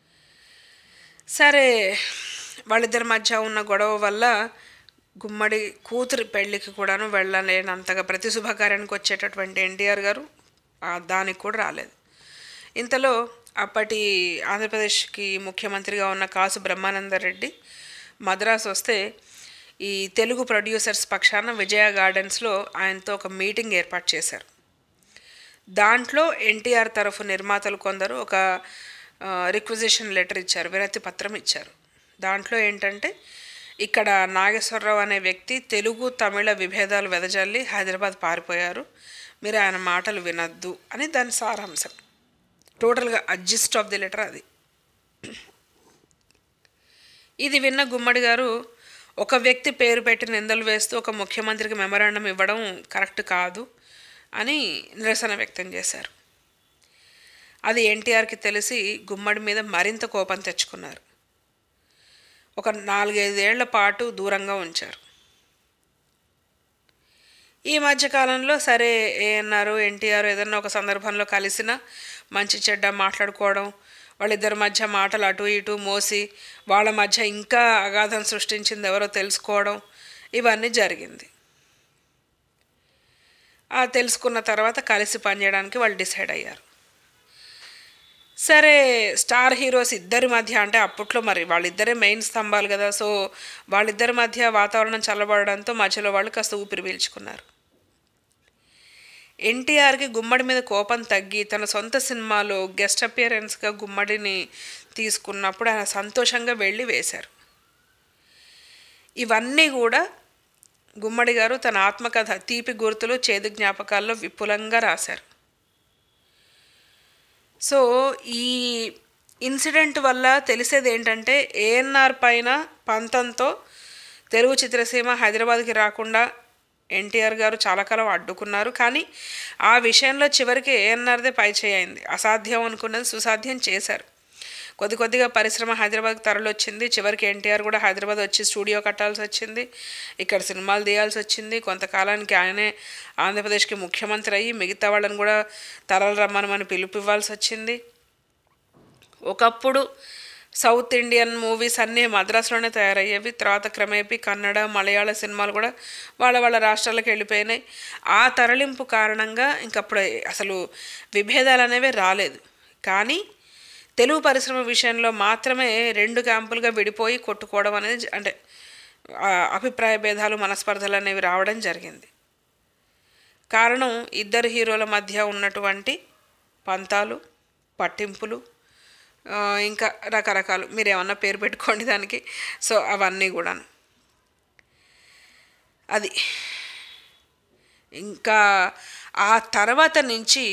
సరే వాళ్ళిద్దరి మధ్య ఉన్న గొడవ వల్ల గుమ్మడి కూతురి పెళ్ళికి కూడాను వెళ్ళలేనంతగా ప్రతి శుభకార్యానికి వచ్చేటటువంటి ఎన్టీఆర్ గారు ఆ దానికి కూడా రాలేదు ఇంతలో అప్పటి ఆంధ్రప్రదేశ్కి ముఖ్యమంత్రిగా ఉన్న కాసు బ్రహ్మానందరెడ్డి మద్రాసు వస్తే ఈ తెలుగు ప్రొడ్యూసర్స్ పక్షాన విజయ గార్డెన్స్లో ఆయనతో ఒక మీటింగ్ ఏర్పాటు చేశారు దాంట్లో ఎన్టీఆర్ తరఫు నిర్మాతలు కొందరు ఒక రిక్వజిషన్ లెటర్ ఇచ్చారు వినతి పత్రం ఇచ్చారు దాంట్లో ఏంటంటే ఇక్కడ నాగేశ్వరరావు అనే వ్యక్తి తెలుగు తమిళ విభేదాలు వెదజల్లి హైదరాబాద్ పారిపోయారు మీరు ఆయన మాటలు వినొద్దు అని దాని సారాంశం టోటల్గా అడ్జిస్ట్ ఆఫ్ ది లెటర్ అది ఇది విన్న గుమ్మడి గారు ఒక వ్యక్తి పేరు పెట్టి నిందలు వేస్తూ ఒక ముఖ్యమంత్రికి మెమరాండం ఇవ్వడం కరెక్ట్ కాదు అని నిరసన వ్యక్తం చేశారు అది ఎన్టీఆర్కి తెలిసి గుమ్మడి మీద మరింత కోపం తెచ్చుకున్నారు ఒక నాలుగైదేళ్ల పాటు దూరంగా ఉంచారు ఈ మధ్యకాలంలో సరే ఏఎన్ఆర్ ఎన్టీఆర్ ఏదన్నా ఒక సందర్భంలో కలిసినా మంచి చెడ్డ మాట్లాడుకోవడం వాళ్ళిద్దరి మధ్య మాటలు అటు ఇటు మోసి వాళ్ళ మధ్య ఇంకా అగాధం సృష్టించింది ఎవరో తెలుసుకోవడం ఇవన్నీ జరిగింది ఆ తెలుసుకున్న తర్వాత కలిసి పనిచేయడానికి వాళ్ళు డిసైడ్ అయ్యారు సరే స్టార్ హీరోస్ ఇద్దరి మధ్య అంటే అప్పట్లో మరి వాళ్ళిద్దరే మెయిన్ స్తంభాలు కదా సో వాళ్ళిద్దరి మధ్య వాతావరణం చల్లబడడంతో మధ్యలో వాళ్ళు కాస్త ఊపిరి పీల్చుకున్నారు ఎన్టీఆర్కి గుమ్మడి మీద కోపం తగ్గి తన సొంత సినిమాలో గెస్ట్ అపియరెన్స్గా గుమ్మడిని తీసుకున్నప్పుడు ఆయన సంతోషంగా వెళ్ళి వేశారు ఇవన్నీ కూడా గుమ్మడి గారు తన ఆత్మకథ తీపి గుర్తులు చేదు జ్ఞాపకాల్లో విపులంగా రాశారు సో ఈ ఇన్సిడెంట్ వల్ల తెలిసేది ఏంటంటే ఏఎన్ఆర్ పైన పంతంతో తెలుగు చిత్రసీమ హైదరాబాద్కి రాకుండా ఎన్టీఆర్ గారు చాలా కాలం అడ్డుకున్నారు కానీ ఆ విషయంలో చివరికి ఏఎన్ఆర్దే పై చేయింది అసాధ్యం అనుకున్నది సుసాధ్యం చేశారు కొద్ది కొద్దిగా పరిశ్రమ హైదరాబాద్కి తరలొచ్చింది చివరికి ఎన్టీఆర్ కూడా హైదరాబాద్ వచ్చి స్టూడియో కట్టాల్సి వచ్చింది ఇక్కడ సినిమాలు తీయాల్సి వచ్చింది కొంతకాలానికి ఆయనే ఆంధ్రప్రదేశ్కి ముఖ్యమంత్రి అయ్యి మిగతా వాళ్ళని కూడా తరలు రమ్మనమని పిలుపు ఇవ్వాల్సి వచ్చింది ఒకప్పుడు సౌత్ ఇండియన్ మూవీస్ అన్నీ మద్రాసులోనే తయారయ్యేవి తర్వాత క్రమేపీ కన్నడ మలయాళ సినిమాలు కూడా వాళ్ళ వాళ్ళ రాష్ట్రాలకు వెళ్ళిపోయినాయి ఆ తరలింపు కారణంగా ఇంకప్పుడు అసలు విభేదాలు అనేవి రాలేదు కానీ తెలుగు పరిశ్రమ విషయంలో మాత్రమే రెండు క్యాంపులుగా విడిపోయి కొట్టుకోవడం అనేది అంటే అభిప్రాయ భేదాలు మనస్పర్ధలు అనేవి రావడం జరిగింది కారణం ఇద్దరు హీరోల మధ్య ఉన్నటువంటి పంతాలు పట్టింపులు ఇంకా రకరకాలు మీరు ఏమన్నా పేరు పెట్టుకోండి దానికి సో అవన్నీ కూడాను అది ఇంకా ఆ తర్వాత నుంచి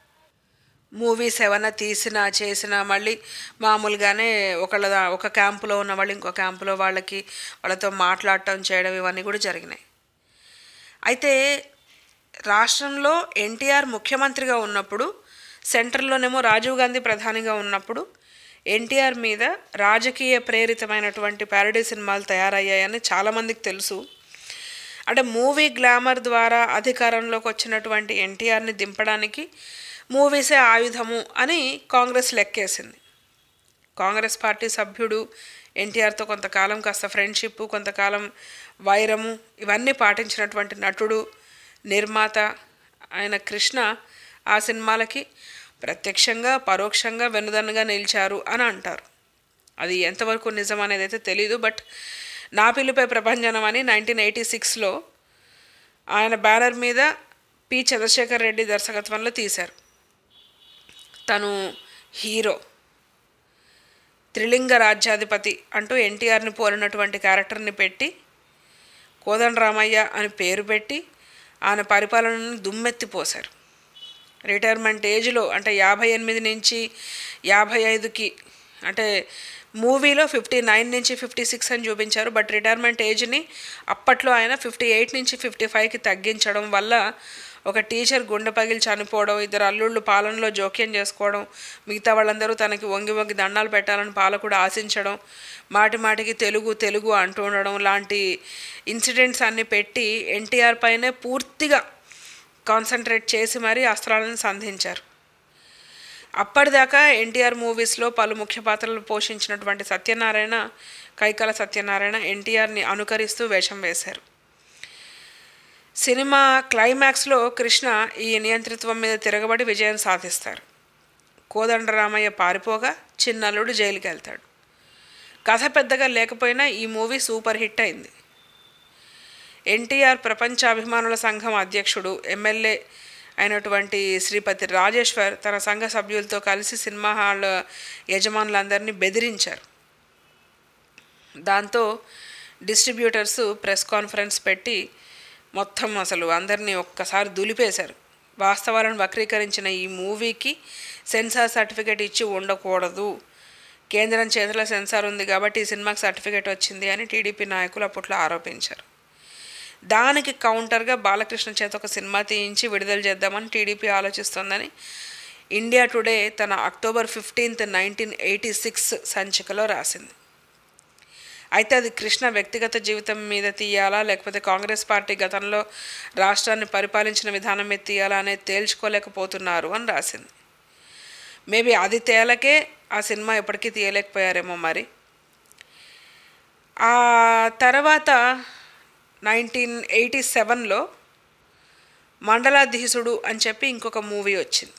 మూవీస్ ఏమైనా తీసినా చేసినా మళ్ళీ మామూలుగానే ఒకళ్ళ ఒక క్యాంపులో ఉన్న వాళ్ళు ఇంకో క్యాంపులో వాళ్ళకి వాళ్ళతో మాట్లాడటం చేయడం ఇవన్నీ కూడా జరిగినాయి అయితే రాష్ట్రంలో ఎన్టీఆర్ ముఖ్యమంత్రిగా ఉన్నప్పుడు సెంట్రల్లోనేమో రాజీవ్ గాంధీ ప్రధానిగా ఉన్నప్పుడు ఎన్టీఆర్ మీద రాజకీయ ప్రేరితమైనటువంటి ప్యారడీ సినిమాలు తయారయ్యాయని చాలామందికి తెలుసు అంటే మూవీ గ్లామర్ ద్వారా అధికారంలోకి వచ్చినటువంటి ఎన్టీఆర్ని దింపడానికి మూవీసే ఆయుధము అని కాంగ్రెస్ లెక్కేసింది కాంగ్రెస్ పార్టీ సభ్యుడు ఎన్టీఆర్తో కొంతకాలం కాస్త ఫ్రెండ్షిప్ కొంతకాలం వైరము ఇవన్నీ పాటించినటువంటి నటుడు నిర్మాత ఆయన కృష్ణ ఆ సినిమాలకి ప్రత్యక్షంగా పరోక్షంగా వెనుదన్నుగా నిలిచారు అని అంటారు అది ఎంతవరకు నిజం అనేది అయితే తెలీదు బట్ నా పిల్లిపై ప్రభంజనం అని నైన్టీన్ ఎయిటీ సిక్స్లో ఆయన బ్యానర్ మీద పి చంద్రశేఖర్ రెడ్డి దర్శకత్వంలో తీశారు తను హీరో త్రిలింగ రాజ్యాధిపతి అంటూ ఎన్టీఆర్ని పోలినటువంటి క్యారెక్టర్ని పెట్టి కోదండరామయ్య అని పేరు పెట్టి ఆయన పరిపాలనను దుమ్మెత్తిపోశారు రిటైర్మెంట్ ఏజ్లో అంటే యాభై ఎనిమిది నుంచి యాభై ఐదుకి అంటే మూవీలో ఫిఫ్టీ నైన్ నుంచి ఫిఫ్టీ సిక్స్ అని చూపించారు బట్ రిటైర్మెంట్ ఏజ్ని అప్పట్లో ఆయన ఫిఫ్టీ ఎయిట్ నుంచి ఫిఫ్టీ ఫైవ్కి తగ్గించడం వల్ల ఒక టీచర్ గుండె పగిలి చనిపోవడం ఇద్దరు అల్లుళ్ళు పాలనలో జోక్యం చేసుకోవడం మిగతా వాళ్ళందరూ తనకి వంగి వంగి దండాలు పెట్టాలని పాలకుడు ఆశించడం మాటి మాటికి తెలుగు తెలుగు అంటూ ఉండడం లాంటి ఇన్సిడెంట్స్ అన్నీ పెట్టి ఎన్టీఆర్ పైనే పూర్తిగా కాన్సన్ట్రేట్ చేసి మరీ అస్త్రాలను సంధించారు అప్పటిదాకా ఎన్టీఆర్ మూవీస్లో పలు ముఖ్య పాత్రలు పోషించినటువంటి సత్యనారాయణ కైకల సత్యనారాయణ ఎన్టీఆర్ని అనుకరిస్తూ వేషం వేశారు సినిమా క్లైమాక్స్లో కృష్ణ ఈ నియంత్రిత్వం మీద తిరగబడి విజయం సాధిస్తారు కోదండరామయ్య పారిపోగా చిన్నల్లుడు జైలుకి వెళ్తాడు కథ పెద్దగా లేకపోయినా ఈ మూవీ సూపర్ హిట్ అయింది ఎన్టీఆర్ ప్రపంచ అభిమానుల సంఘం అధ్యక్షుడు ఎమ్మెల్యే అయినటువంటి శ్రీపతి రాజేశ్వర్ తన సంఘ సభ్యులతో కలిసి సినిమా హాల్ యజమానులందరినీ బెదిరించారు దాంతో డిస్ట్రిబ్యూటర్స్ ప్రెస్ కాన్ఫరెన్స్ పెట్టి మొత్తం అసలు అందరినీ ఒక్కసారి దులిపేశారు వాస్తవాలను వక్రీకరించిన ఈ మూవీకి సెన్సార్ సర్టిఫికేట్ ఇచ్చి ఉండకూడదు కేంద్రం చేతిలో సెన్సార్ ఉంది కాబట్టి ఈ సినిమాకి సర్టిఫికేట్ వచ్చింది అని టీడీపీ నాయకులు అప్పట్లో ఆరోపించారు దానికి కౌంటర్గా బాలకృష్ణ చేత ఒక సినిమా తీయించి విడుదల చేద్దామని టీడీపీ ఆలోచిస్తోందని ఇండియా టుడే తన October fifteenth nineteen eighty six సంచికలో రాసింది అయితే అది కృష్ణ వ్యక్తిగత జీవితం మీద తీయాలా లేకపోతే కాంగ్రెస్ పార్టీ గతంలో రాష్ట్రాన్ని పరిపాలించిన విధానం మీద తీయాలా అనేది తేల్చుకోలేకపోతున్నారు అని రాసింది మేబీ అది తేలకే ఆ సినిమా ఎప్పటికీ తీయలేకపోయారేమో మరి ఆ తర్వాత నైన్టీన్ ఎయిటీ సెవెన్లో మండలాధీశుడు అని చెప్పి ఇంకొక మూవీ వచ్చింది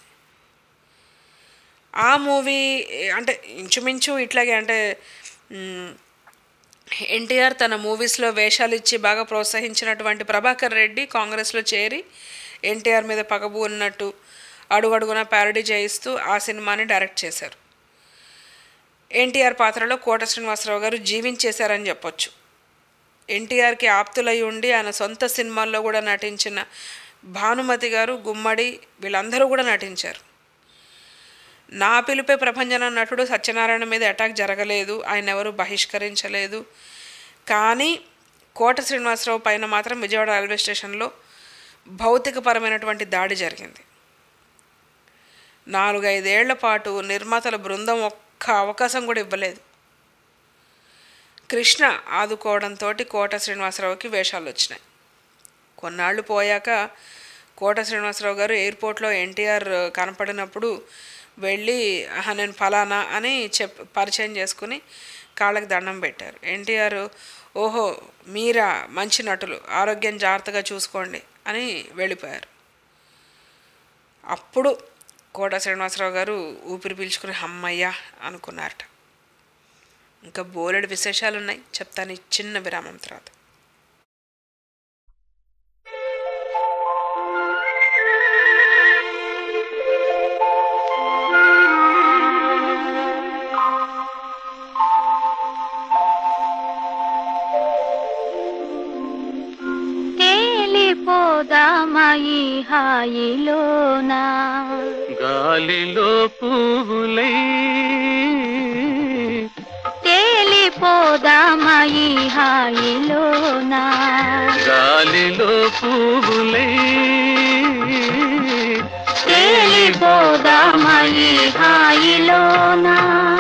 ఆ మూవీ అంటే ఇంచుమించు ఇట్లాగే అంటే మ్, ఎన్టీఆర్ తన మూవీస్లో వేషాలు ఇచ్చి బాగా ప్రోత్సహించినటువంటి ప్రభాకర్ రెడ్డి కాంగ్రెస్లో చేరి ఎన్టీఆర్ మీద పగబు ఉన్నట్టు అడుగడుగున ప్యారడీ చేయిస్తూ ఆ సినిమాని డైరెక్ట్ చేశారు ఎన్టీఆర్ పాత్రలో కోట శ్రీనివాసరావు గారు జీవించేశారని చెప్పొచ్చు ఎన్టీఆర్కి ఆప్తులై ఉండి ఆయన సొంత సినిమాల్లో కూడా నటించిన భానుమతి గారు గుమ్మడి వీళ్ళందరూ కూడా నటించారు నా పిలుపే ప్రపంచన నటుడు సత్యనారాయణ మీద అటాక్ జరగలేదు ఆయన ఎవరు బహిష్కరించలేదు కానీ కోట శ్రీనివాసరావు పైన మాత్రం విజయవాడ రైల్వే స్టేషన్లో భౌతికపరమైనటువంటి దాడి జరిగింది నాలుగైదేళ్ల పాటు నిర్మాతల బృందం ఒక్క అవకాశం కూడా ఇవ్వలేదు కృష్ణ ఆదుకోవడంతో కోట శ్రీనివాసరావుకి వేషాలు వచ్చినాయి కొన్నాళ్ళు పోయాక కోట శ్రీనివాసరావు గారు ఎయిర్పోర్ట్లో ఎన్టీఆర్ కనపడినప్పుడు వెళ్ళి "ఆహా, నేను ఫలానా అని చెప్ పరిచయం చేసుకుని కాళ్ళకి దండం పెట్టారు ఎన్టీఆర్ ఓహో మీరా మంచి నటులు ఆరోగ్యం జాగ్రత్తగా చూసుకోండి అని వెళ్ళిపోయారు అప్పుడు కోట శ్రీనివాసరావు గారు ఊపిరి పీల్చుకుని అమ్మయ్యా అనుకున్నారట ఇంకా బోలెడు విశేషాలు ఉన్నాయి చెప్తాను ఈ చిన్న విరామం తర్వాత తేలిపోదామయి హాయిలోనా గాలిలో పువ్వులై తేలిపోదామయి హాయిలోనా గాలిలో పువ్వులై తేలిపోదామయి హాయిలోనా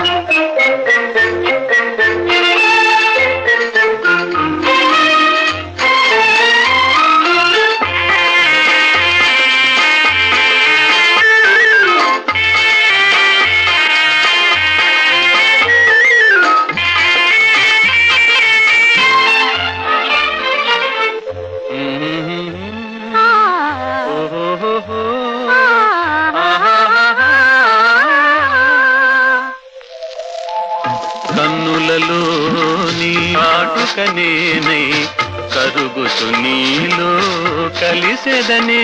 కన్నులలో నీ ఆటుక నేనై కరుగుతు నీలో కలిసెదనే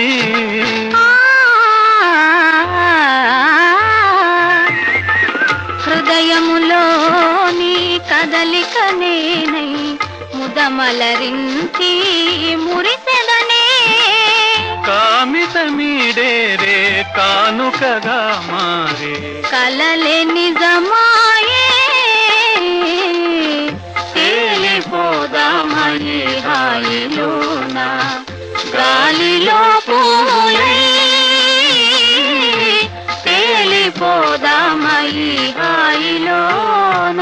హృదయములో నీ కదలిక నేనై ముదమలరించి మురిసెదనే కామిత మీడేరే కానుకగా మారే కలలే నిజమాయే తేలిపోదామని హాయిలోన గాలిలో పూలై తేలిపోదామయి హాయిలోన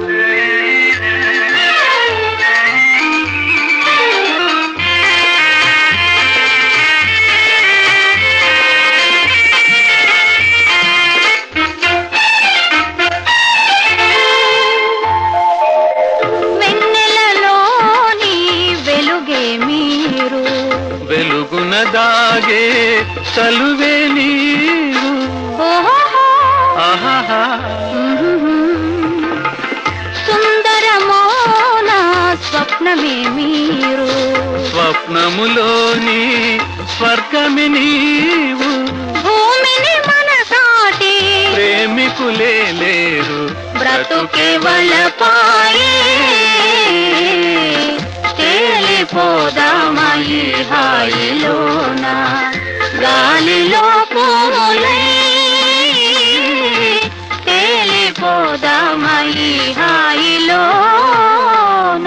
వెన్నెలలోని వెలుగే మీరు వెలుగున దాగే చలువే నీరు ఓహో ఆహాహా సుందరమోన స్వప్నమే మీరు స్వప్నములోని స్వర్గమి నీవు బ్రతుకులే లేరు బ్రతుకే వలపాయే తేలిపోదామా ఈ హాయిలోన గాలిలో పూలై తేలిపోదామా ఈ హాయిలోన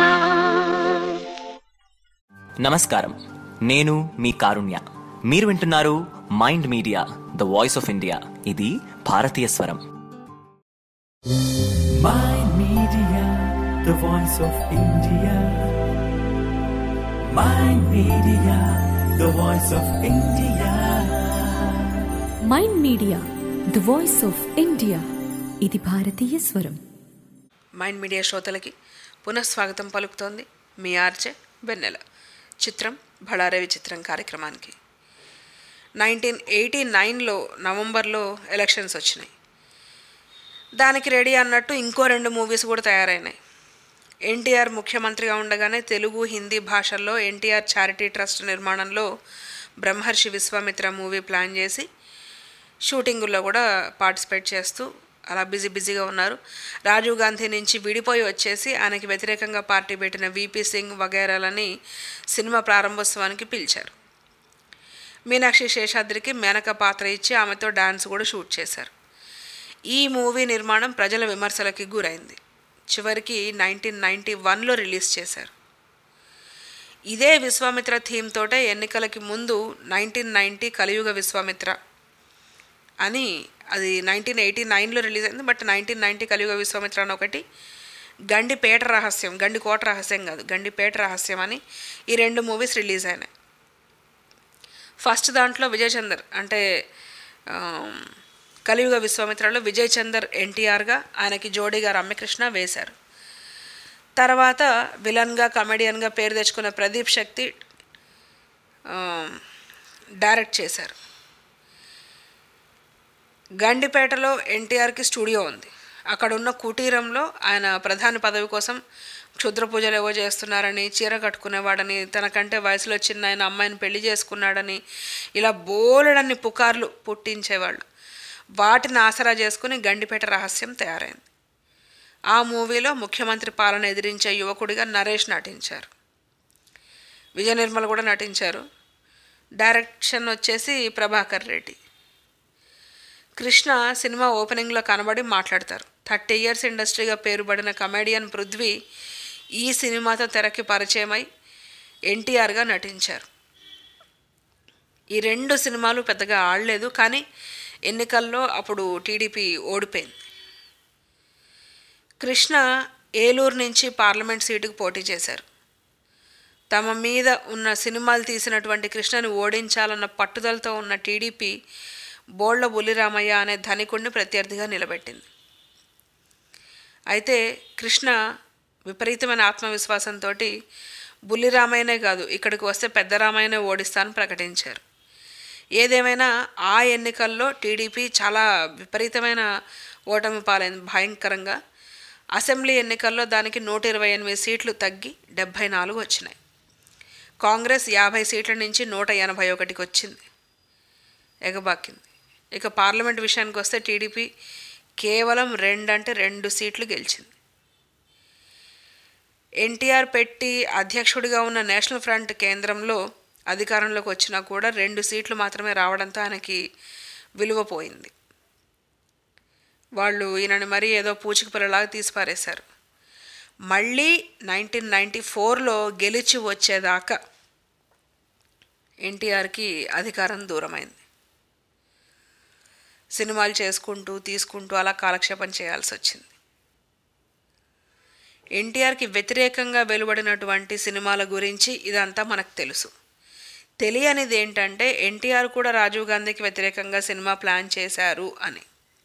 నమస్కారం నేను మీ కారుణ్య మీరు వింటున్నారు MyInd media the voice of India ఇది భారతీయ స్వరం Mind Media, the voice of India. Mind Media, the voice of India. MyInd media the voice of India ఇది భారతీయ స్వరం మైండ్ మీడియా శ్రోతలకి పునఃస్వాగతం పలుకుతోంది మీ ఆర్జే వెన్నెల చిత్రం బళారే విచిత్రం కార్యక్రమానికి నైన్టీన్ ఎయిటీ నైన్లో నవంబర్లో ఎలక్షన్స్ వచ్చినాయి దానికి రెడీ అన్నట్టు ఇంకో రెండు మూవీస్ కూడా తయారైనాయి ఎన్టీఆర్ ముఖ్యమంత్రిగా ఉండగానే తెలుగు హిందీ భాషల్లో ఎన్టీఆర్ చారిటీ ట్రస్ట్ నిర్మాణంలో బ్రహ్మర్షి విశ్వామిత్ర మూవీ ప్లాన్ చేసి షూటింగుల్లో కూడా పార్టిసిపేట్ చేస్తూ అలా బిజీ బిజీగా ఉన్నారు రాజీవ్ గాంధీ నుంచి విడిపోయి వచ్చేసి ఆయనకి వ్యతిరేకంగా పార్టీ పెట్టిన విపి సింగ్ వగైరాలని సినిమా ప్రారంభోత్సవానికి పిలిచారు మీనాక్షి శేషాద్రికి మేనక పాత్ర ఇచ్చి ఆమెతో డాన్స్ కూడా షూట్ చేశారు ఈ మూవీ నిర్మాణం ప్రజల విమర్శలకి గురైంది చివరికి నైన్టీన్ నైంటీ వన్లో రిలీజ్ చేశారు ఇదే విశ్వామిత్ర థీమ్ తోటే ఎన్నికలకి ముందు నైన్టీన్ నైంటీ కలియుగ విశ్వామిత్ర అని అది నైన్టీన్ ఎయిటీ నైన్లో రిలీజ్ అయింది but nineteen ninety Kaliyuga Vishwamitra అని ఒకటి గండిపేట రహస్యం గండికోట రహస్యం కాదు గండిపేట రహస్యం అని ఈ రెండు మూవీస్ రిలీజ్ అయినాయి ఫస్ట్ దాంట్లో విజయ్ చందర్ అంటే ఆమ్, కలియుగ విశ్వామిత్రలో విజయ్ చందర్ ఎన్టీఆర్గా ఆయనకి జోడీగా రమ్యకృష్ణ వేశారు తర్వాత విలన్గా కమెడియన్గా పేరు తెచ్చుకున్న ప్రదీప్ శక్తి ఆమ్, డైరెక్ట్ చేశారు గండిపేటలో ఎన్టీఆర్కి స్టూడియో ఉంది అక్కడ ఉన్న కుటీరంలో ఆయన ప్రధాని పదవి కోసం క్షుద్ర పూజలు ఏవో చేస్తున్నారని చీర కట్టుకునేవాడని తనకంటే వయసులో చిన్న ఆయన అమ్మాయిని పెళ్లి చేసుకున్నాడని ఇలా బోలెడన్ని పుకార్లు పుట్టించేవాళ్ళు వాటిని ఆసరా చేసుకుని గండిపేట రహస్యం తయారైంది ఆ మూవీలో ముఖ్యమంత్రి పాలన ఎదిరించే యువకుడిగా నరేష్ నటించారు విజయ నిర్మల్ కూడా నటించారు డైరెక్షన్ వచ్చేసి ప్రభాకర్ రెడ్డి కృష్ణ సినిమా ఓపెనింగ్లో కనబడి మాట్లాడతారు థర్టీ ఇయర్స్ ఇండస్ట్రీగా పేరుబడిన కమెడియన్ పృథ్వీ ఈ సినిమాతో తెరకి పరిచయమై ఎన్టీఆర్గా నటించారు ఈ రెండు సినిమాలు పెద్దగా ఆడలేదు కానీ ఎన్నికల్లో అప్పుడు టీడీపీ ఓడిపోయింది కృష్ణ ఏలూరు నుంచి పార్లమెంట్ సీటుకు పోటీ చేశారు తమ మీద ఉన్న సినిమాలు తీసినటువంటి కృష్ణని ఓడించాలన్న పట్టుదలతో ఉన్న టీడీపీ బోళ్ల బుల్లిరామయ్య అనే ధనికుడిని ప్రత్యర్థిగా నిలబెట్టింది అయితే కృష్ణ విపరీతమైన ఆత్మవిశ్వాసంతో బుల్లిరామయ్యనే కాదు ఇక్కడికి వస్తే పెద్ద రామయ్యనే ఓడిస్తానని ప్రకటించారు ఏదేమైనా ఆ ఎన్నికల్లో టీడీపీ చాలా విపరీతమైన ఓటమి పాలైంది భయంకరంగా అసెంబ్లీ ఎన్నికల్లో దానికి నూట ఇరవై ఎనిమిది సీట్లు తగ్గి డెబ్భై నాలుగు వచ్చినాయి కాంగ్రెస్ యాభై సీట్ల నుంచి నూట ఎనభై ఒకటికి వచ్చింది ఎగబాకింది ఇక పార్లమెంట్ విషయానికి వస్తే టీడీపీ కేవలం రెండు అంటే రెండు సీట్లు గెలిచింది ఎన్టీఆర్ పెట్టి అధ్యక్షుడిగా ఉన్న నేషనల్ ఫ్రంట్ కేంద్రంలో అధికారంలోకి వచ్చినా కూడా రెండు సీట్లు మాత్రమే రావడంతో ఆయనకి విలువ పోయింది వాళ్ళు ఈయనని మరీ ఏదో పూచిక పిల్లలాగా తీసిపారేశారు మళ్ళీ నైన్టీన్ నైంటీ ఫోర్లో గెలిచి వచ్చేదాకా ఎన్టీఆర్కి అధికారం దూరమైంది సినిమాలు చేసుకుంటూ తీసుకుంటూ అలా కాలక్షేపం చేయాల్సి వచ్చింది ఎన్టీఆర్కి వ్యతిరేకంగా వెలువడినటువంటి సినిమాల గురించి ఇదంతా మనకు తెలుసు తెలియనిది ఏంటంటే ఎన్టీఆర్ కూడా రాజీవ్ గాంధీకి వ్యతిరేకంగా సినిమా ప్లాన్ చేశారు అని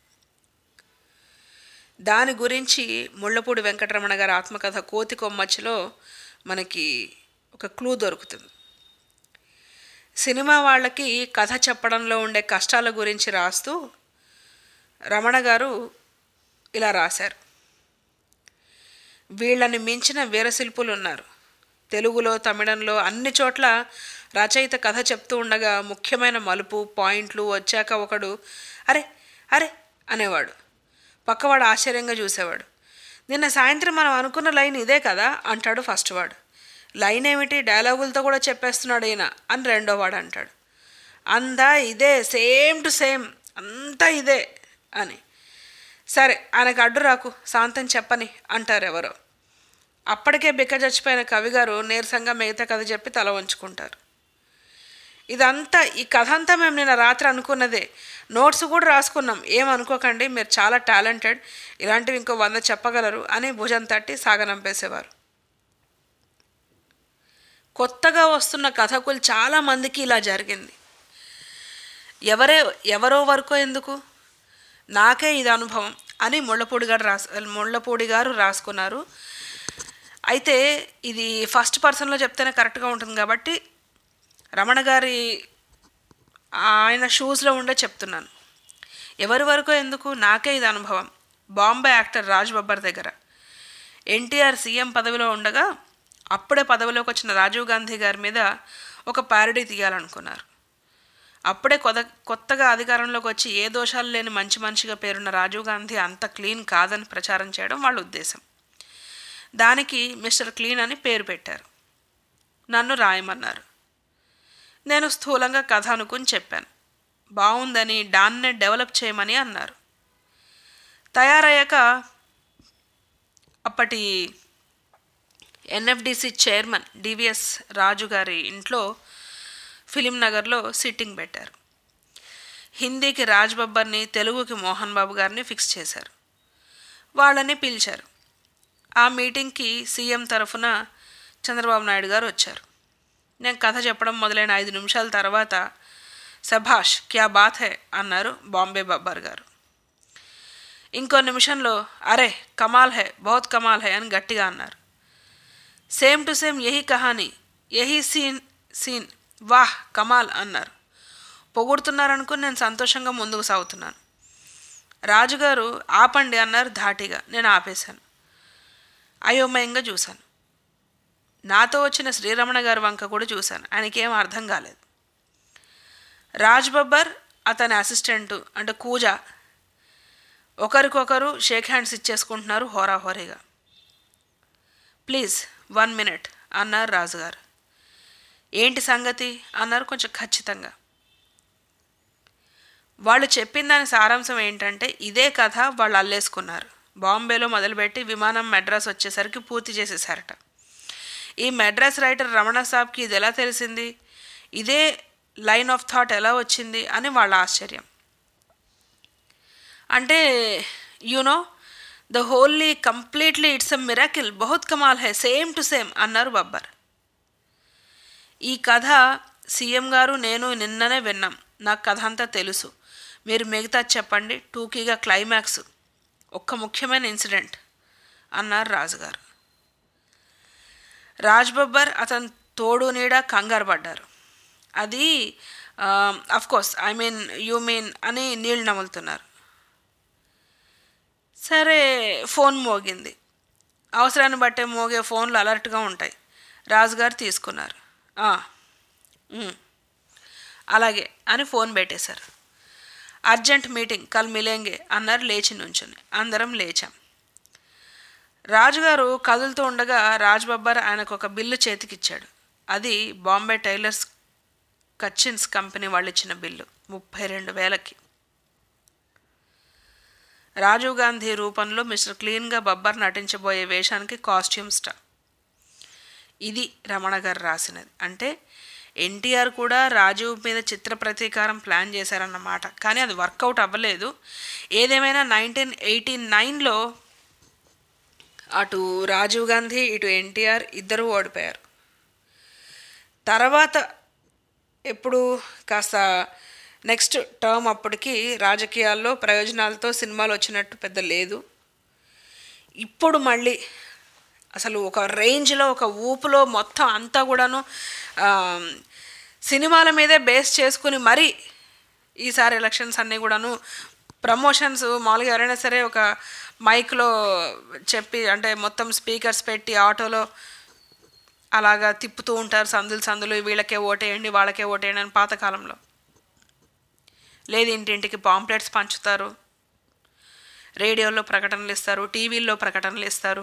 దాని గురించి ముళ్ళపూడి వెంకటరమణ గారి ఆత్మకథ కోతి కొమ్మచ్చిలో మనకి ఒక క్లూ దొరుకుతుంది సినిమా వాళ్ళకి కథ చెప్పడంలో ఉండే కష్టాల గురించి రాస్తూ రమణ గారు ఇలా రాశారు వీళ్ళని మించిన వీరశిల్పులు ఉన్నారు తెలుగులో తమిళంలో అన్ని చోట్ల రచయిత కథ చెప్తూ ఉండగా ముఖ్యమైన మలుపు పాయింట్లు వచ్చాక ఒకడు అరే అరే అనేవాడు పక్కవాడు ఆశ్చర్యంగా చూసేవాడు నిన్న సాయంత్రం మనం అనుకున్న లైన్ ఇదే కదా అంటాడు ఫస్ట్ వాడు లైన్ ఏమిటి డైలాగులతో కూడా చెప్పేస్తున్నాడు ఈయన అని రెండో వాడు అంటాడు అందా ఇదే సేమ్ టు సేమ్ అంతా ఇదే అని సరే ఆయనకు అడ్డు రాకు శాంతం చెప్పని అంటారు ఎవరో అప్పటికే బిక్క చచ్చిపోయిన కవిగారు నీరసంగా మిగతా కథ చెప్పి తల వంచుకుంటారు ఇదంతా ఈ కథ అంతా మేము నిన్న రాత్రి అనుకున్నదే నోట్స్ కూడా రాసుకున్నాం ఏమనుకోకండి మీరు చాలా టాలెంటెడ్ ఇలాంటివి ఇంకో వంద చెప్పగలరు అని భుజం తట్టి సాగనంపేసేవారు కొత్తగా వస్తున్న కథకులు చాలామందికి ఇలా జరిగింది ఎవరే ఎవరో వరకో ఎందుకు నాకే ఇది అనుభవం అని ముళ్ళపూడి గారు రాస్ ముళ్ళపూడి గారు రాసుకున్నారు అయితే ఇది ఫస్ట్ పర్సన్లో చెప్తేనే కరెక్ట్గా ఉంటుంది కాబట్టి రమణ గారి ఆయన షూస్లో ఉండే చెప్తున్నాను ఎవరి వరకు ఎందుకు నాకే ఇది అనుభవం బాంబే యాక్టర్ రాజ్ బబ్బర్ దగ్గర ఎన్టీఆర్ సీఎం పదవిలో ఉండగా అప్పుడే పదవిలోకి వచ్చిన రాజీవ్ గాంధీ గారి మీద ఒక ప్యారడీ తీయాలనుకున్నారు అప్పుడే కొత్త కొత్తగా అధికారంలోకి వచ్చి ఏ దోషాలు లేని మంచి మనిషిగా పేరున్న రాజీవ్ గాంధీ అంత క్లీన్ కాదని ప్రచారం చేయడం వాళ్ళ ఉద్దేశం దానికి మిస్టర్ క్లీన్ అని పేరు పెట్టారు నన్ను రాయమన్నారు నేను స్థూలంగా కథ అనుకుని చెప్పాను బాగుందని డాన్నే డెవలప్ చేయమని అన్నారు తయారయ్యాక అప్పటి ఎన్ఎఫ్డిసి చైర్మన్ డివిఎస్ రాజు గారి ఇంట్లో ఫిలిం నగర్లో సిట్టింగ్ పెట్టారు హిందీకి రాజ్ బబ్బర్ని తెలుగుకి మోహన్ బాబు గారిని ఫిక్స్ చేశారు వాళ్ళని పిలిచారు ఆ మీటింగ్కి సీఎం తరఫున చంద్రబాబు నాయుడు గారు వచ్చారు నేను కథ చెప్పడం మొదలైన ఐదు నిమిషాల తర్వాత సభాష్ క్యా బాత్ హే అన్నారు బాంబే బబ్బర్ గారు ఇంకో నిమిషంలో అరే కమాల్ హే బహుత్ కమాల్ హే అని గట్టిగా అన్నారు సేమ్ టు సేమ్ యహీ కహానీ యహీ సీన్ సీన్ వాహ్ కమాల్ అన్నారు పొగుడుతున్నారనుకుని నేను సంతోషంగా ముందుకు సాగుతున్నాను రాజుగారు ఆపండి అన్నారు ధాటిగా నేను ఆపేశాను అయోమయంగా చూశాను నాతో వచ్చిన శ్రీరమణ గారి వంక కూడా చూశాను ఆయనకేం అర్థం కాలేదు రాజ్ బబ్బర్ అతని అసిస్టెంటు అంటే కూజ ఒకరికొకరు షేక్ హ్యాండ్స్ ఇచ్చేసుకుంటున్నారు హోరాహోరీగా ప్లీజ్ వన్ మినిట్ అన్నారు రాజుగారు ఏంటి సంగతి అన్నారు కొంచెం ఖచ్చితంగా వాళ్ళు చెప్పిన దాని సారాంశం ఏంటంటే ఇదే కథ వాళ్ళు అల్లేసుకున్నారు బాంబేలో మొదలుపెట్టి విమానం మెడ్రాస్ వచ్చేసరికి పూర్తి చేసేసారట ఈ మెడ్రాస్ రైటర్ రమణ సాబ్కి ఇది ఎలా తెలిసింది ఇదే లైన్ ఆఫ్ థాట్ ఎలా వచ్చింది అని వాళ్ళ ఆశ్చర్యం అంటే you know the wholly completely it's a miracle బహుత్ కమాల్ హై సేమ్ టు సేమ్ అన్నారు బబ్బర్ ఈ కథ సీఎం గారు నేను నిన్ననే విన్నాం నాకు కథ అంతా తెలుసు మీరు మిగతా చెప్పండి టూకీగా క్లైమాక్స్ ఒక్క ముఖ్యమైన ఇన్సిడెంట్ అన్నారు రాజుగారు రాజ్ బబ్బర్ అతని తోడు నీడ కంగారు పడ్డారు అది course I mean you mean అని నీళ్ళు నములుతున్నారు సరే ఫోన్ మోగింది అవసరాన్ని బట్టే మోగే ఫోన్లు అలర్ట్గా ఉంటాయి రాజుగారు తీసుకున్నారు అలాగే అని ఫోన్ పెట్టేశారు అర్జెంట్ మీటింగ్ కల్ మిలేంగే అన్నారు లేచి నుంచుని అందరం లేచాం రాజుగారు కదులుతూ ఉండగా రాజ్ బబ్బర్ ఆయనకు ఒక బిల్లు చేతికిచ్చాడు అది బాంబే టైలర్స్ కచ్చిన్స్ కంపెనీ వాళ్ళు ఇచ్చిన బిల్లు ముప్పై రెండు వేలకి రాజీవ్ గాంధీ రూపంలో మిస్టర్ క్లీన్గా బబ్బర్ నటించబోయే వేషానికి కాస్ట్యూమ్ స్టార్ ఇది రమణ గారు రాసినది అంటే ఎన్టీఆర్ కూడా రాజీవ్ మీద చిత్ర ప్రతీకారం ప్లాన్ చేశారన్నమాట కానీ అది వర్కౌట్ అవ్వలేదు ఏదేమైనా నైన్టీన్ ఎయిటీ నైన్లో అటు రాజీవ్ గాంధీ ఇటు ఎన్టీఆర్ ఇద్దరు ఓడిపోయారు తర్వాత ఎప్పుడు కాస్త నెక్స్ట్ టర్మ్ అప్పటికి రాజకీయాల్లో ప్రయోజనాలతో సినిమాలు వచ్చినట్టు పెద్ద లేదు ఇప్పుడు మళ్ళీ అసలు ఒక రేంజ్లో ఒక ఊపులో మొత్తం అంతా కూడాను సినిమాల మీదే బేస్ చేసుకుని మరీ ఈసారి ఎలక్షన్స్ అన్నీ కూడాను ప్రమోషన్స్ మామూలుగా ఎవరైనా సరే ఒక మైక్లో చెప్పి అంటే మొత్తం స్పీకర్స్ పెట్టి ఆటోలో అలాగా తిప్పుతూ ఉంటారు సందులు సందులు వీళ్ళకే ఓటేయండి వాళ్ళకే ఓటేయండి అని పాతకాలంలో లేదు ఇంటింటికి పాంప్లెట్స్ పంచుతారు రేడియోలో ప్రకటనలు ఇస్తారు టీవీల్లో ప్రకటనలు ఇస్తారు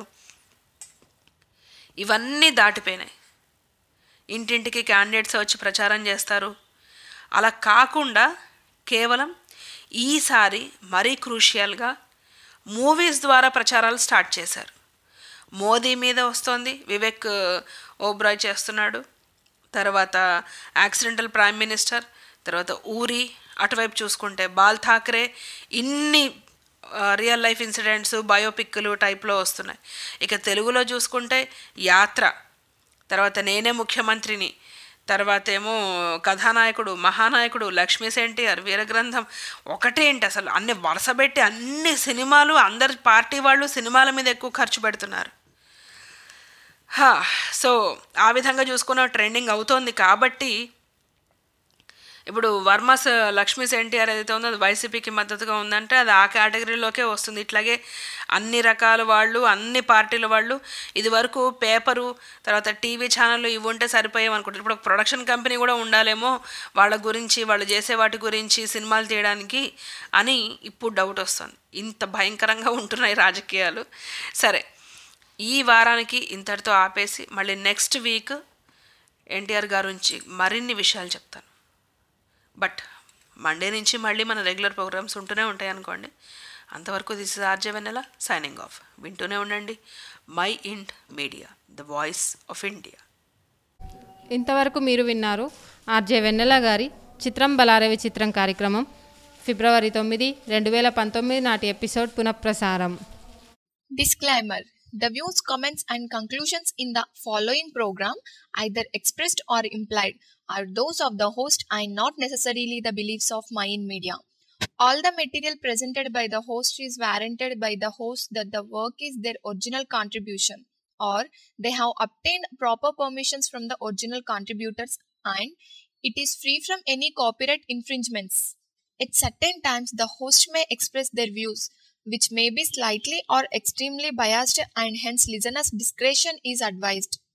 ఇవన్నీ దాటిపోయినాయి ఇంటింటికి క్యాండిడేట్స్ వచ్చి ప్రచారం చేస్తారు అలా కాకుండా కేవలం ఈసారి మరీ క్రూషియల్గా మూవీస్ ద్వారా ప్రచారాలు స్టార్ట్ చేశారు మోదీ మీద వస్తోంది వివేక్ ఓబ్రాయ్ చేస్తున్నాడు తర్వాత యాక్సిడెంటల్ ప్రైమ్ మినిస్టర్ తర్వాత ఊరి అటువైపు చూసుకుంటే బాల్ ఠాక్రే ఇన్ని రియల్ లైఫ్ ఇన్సిడెంట్స్ బయోపిక్లు టైప్లో వస్తున్నాయి ఇక తెలుగులో చూసుకుంటే యాత్ర తర్వాత నేనే ముఖ్యమంత్రిని తర్వాత ఏమో కథానాయకుడు మహానాయకుడు లక్ష్మీస్ ఎన్టీఆర్ వీరగ్రంథం ఒకటేంటి అసలు అన్ని వరుసపెట్టి అన్ని సినిమాలు అందరి పార్టీ వాళ్ళు సినిమాల మీద ఎక్కువ ఖర్చు పెడుతున్నారు హా సో ఆ విధంగా చూసుకున్న ట్రెండింగ్ అవుతోంది కాబట్టి ఇప్పుడు వర్మస్ లక్ష్మీస్ ఎన్టీఆర్ ఏదైతే ఉందో అది వైసీపీకి మద్దతుగా ఉందంటే అది ఆ కేటగిరీలోకే వస్తుంది ఇట్లాగే అన్ని రకాల వాళ్ళు అన్ని పార్టీల వాళ్ళు ఇది వరకు పేపరు తర్వాత టీవీ ఛానళ్ళు ఇవి ఉంటే సరిపోయాం అనుకుంటారు ఇప్పుడు ఒక ప్రొడక్షన్ కంపెనీ కూడా ఉండాలేమో వాళ్ళ గురించి వాళ్ళు చేసే వాటి గురించి సినిమాలు తీయడానికి అని ఇప్పుడు డౌట్ వస్తుంది ఇంత భయంకరంగా ఉంటున్నాయి రాజకీయాలు సరే ఈ వారానికి ఇంతటితో ఆపేసి మళ్ళీ నెక్స్ట్ వీక్ ఎన్టీఆర్ గారి నుంచి మరిన్ని విషయాలు చెప్తాను బట్ మండే నుంచి మళ్ళీ మన రెగ్యులర్ ప్రోగ్రామ్స్ ఉంటూనే ఉంటాయి అనుకోండి అంతవరకు this is RJ Vennela signing off వింటూనే ఉండండి MyInd media the voice of India ఇంతవరకు మీరు విన్నారు ఆర్జే వెన్నెల గారి చిత్రం బలారవి చిత్రం కార్యక్రమం ఫిబ్రవరి తొమ్మిది రెండు వేల పంతొమ్మిది నాటి ఎపిసోడ్ పునఃప్రసారం Disclaimer The views, comments, and conclusions in the following program, either expressed or implied, are those of the host and not necessarily the beliefs of Mayan Media. All the material presented by the host is warranted by the host that the work is their original contribution or they have obtained proper permissions from the original contributors and it is free from any copyright infringements. At certain times, the host may express their views, which may be slightly or extremely biased, and hence listeners' discretion is advised.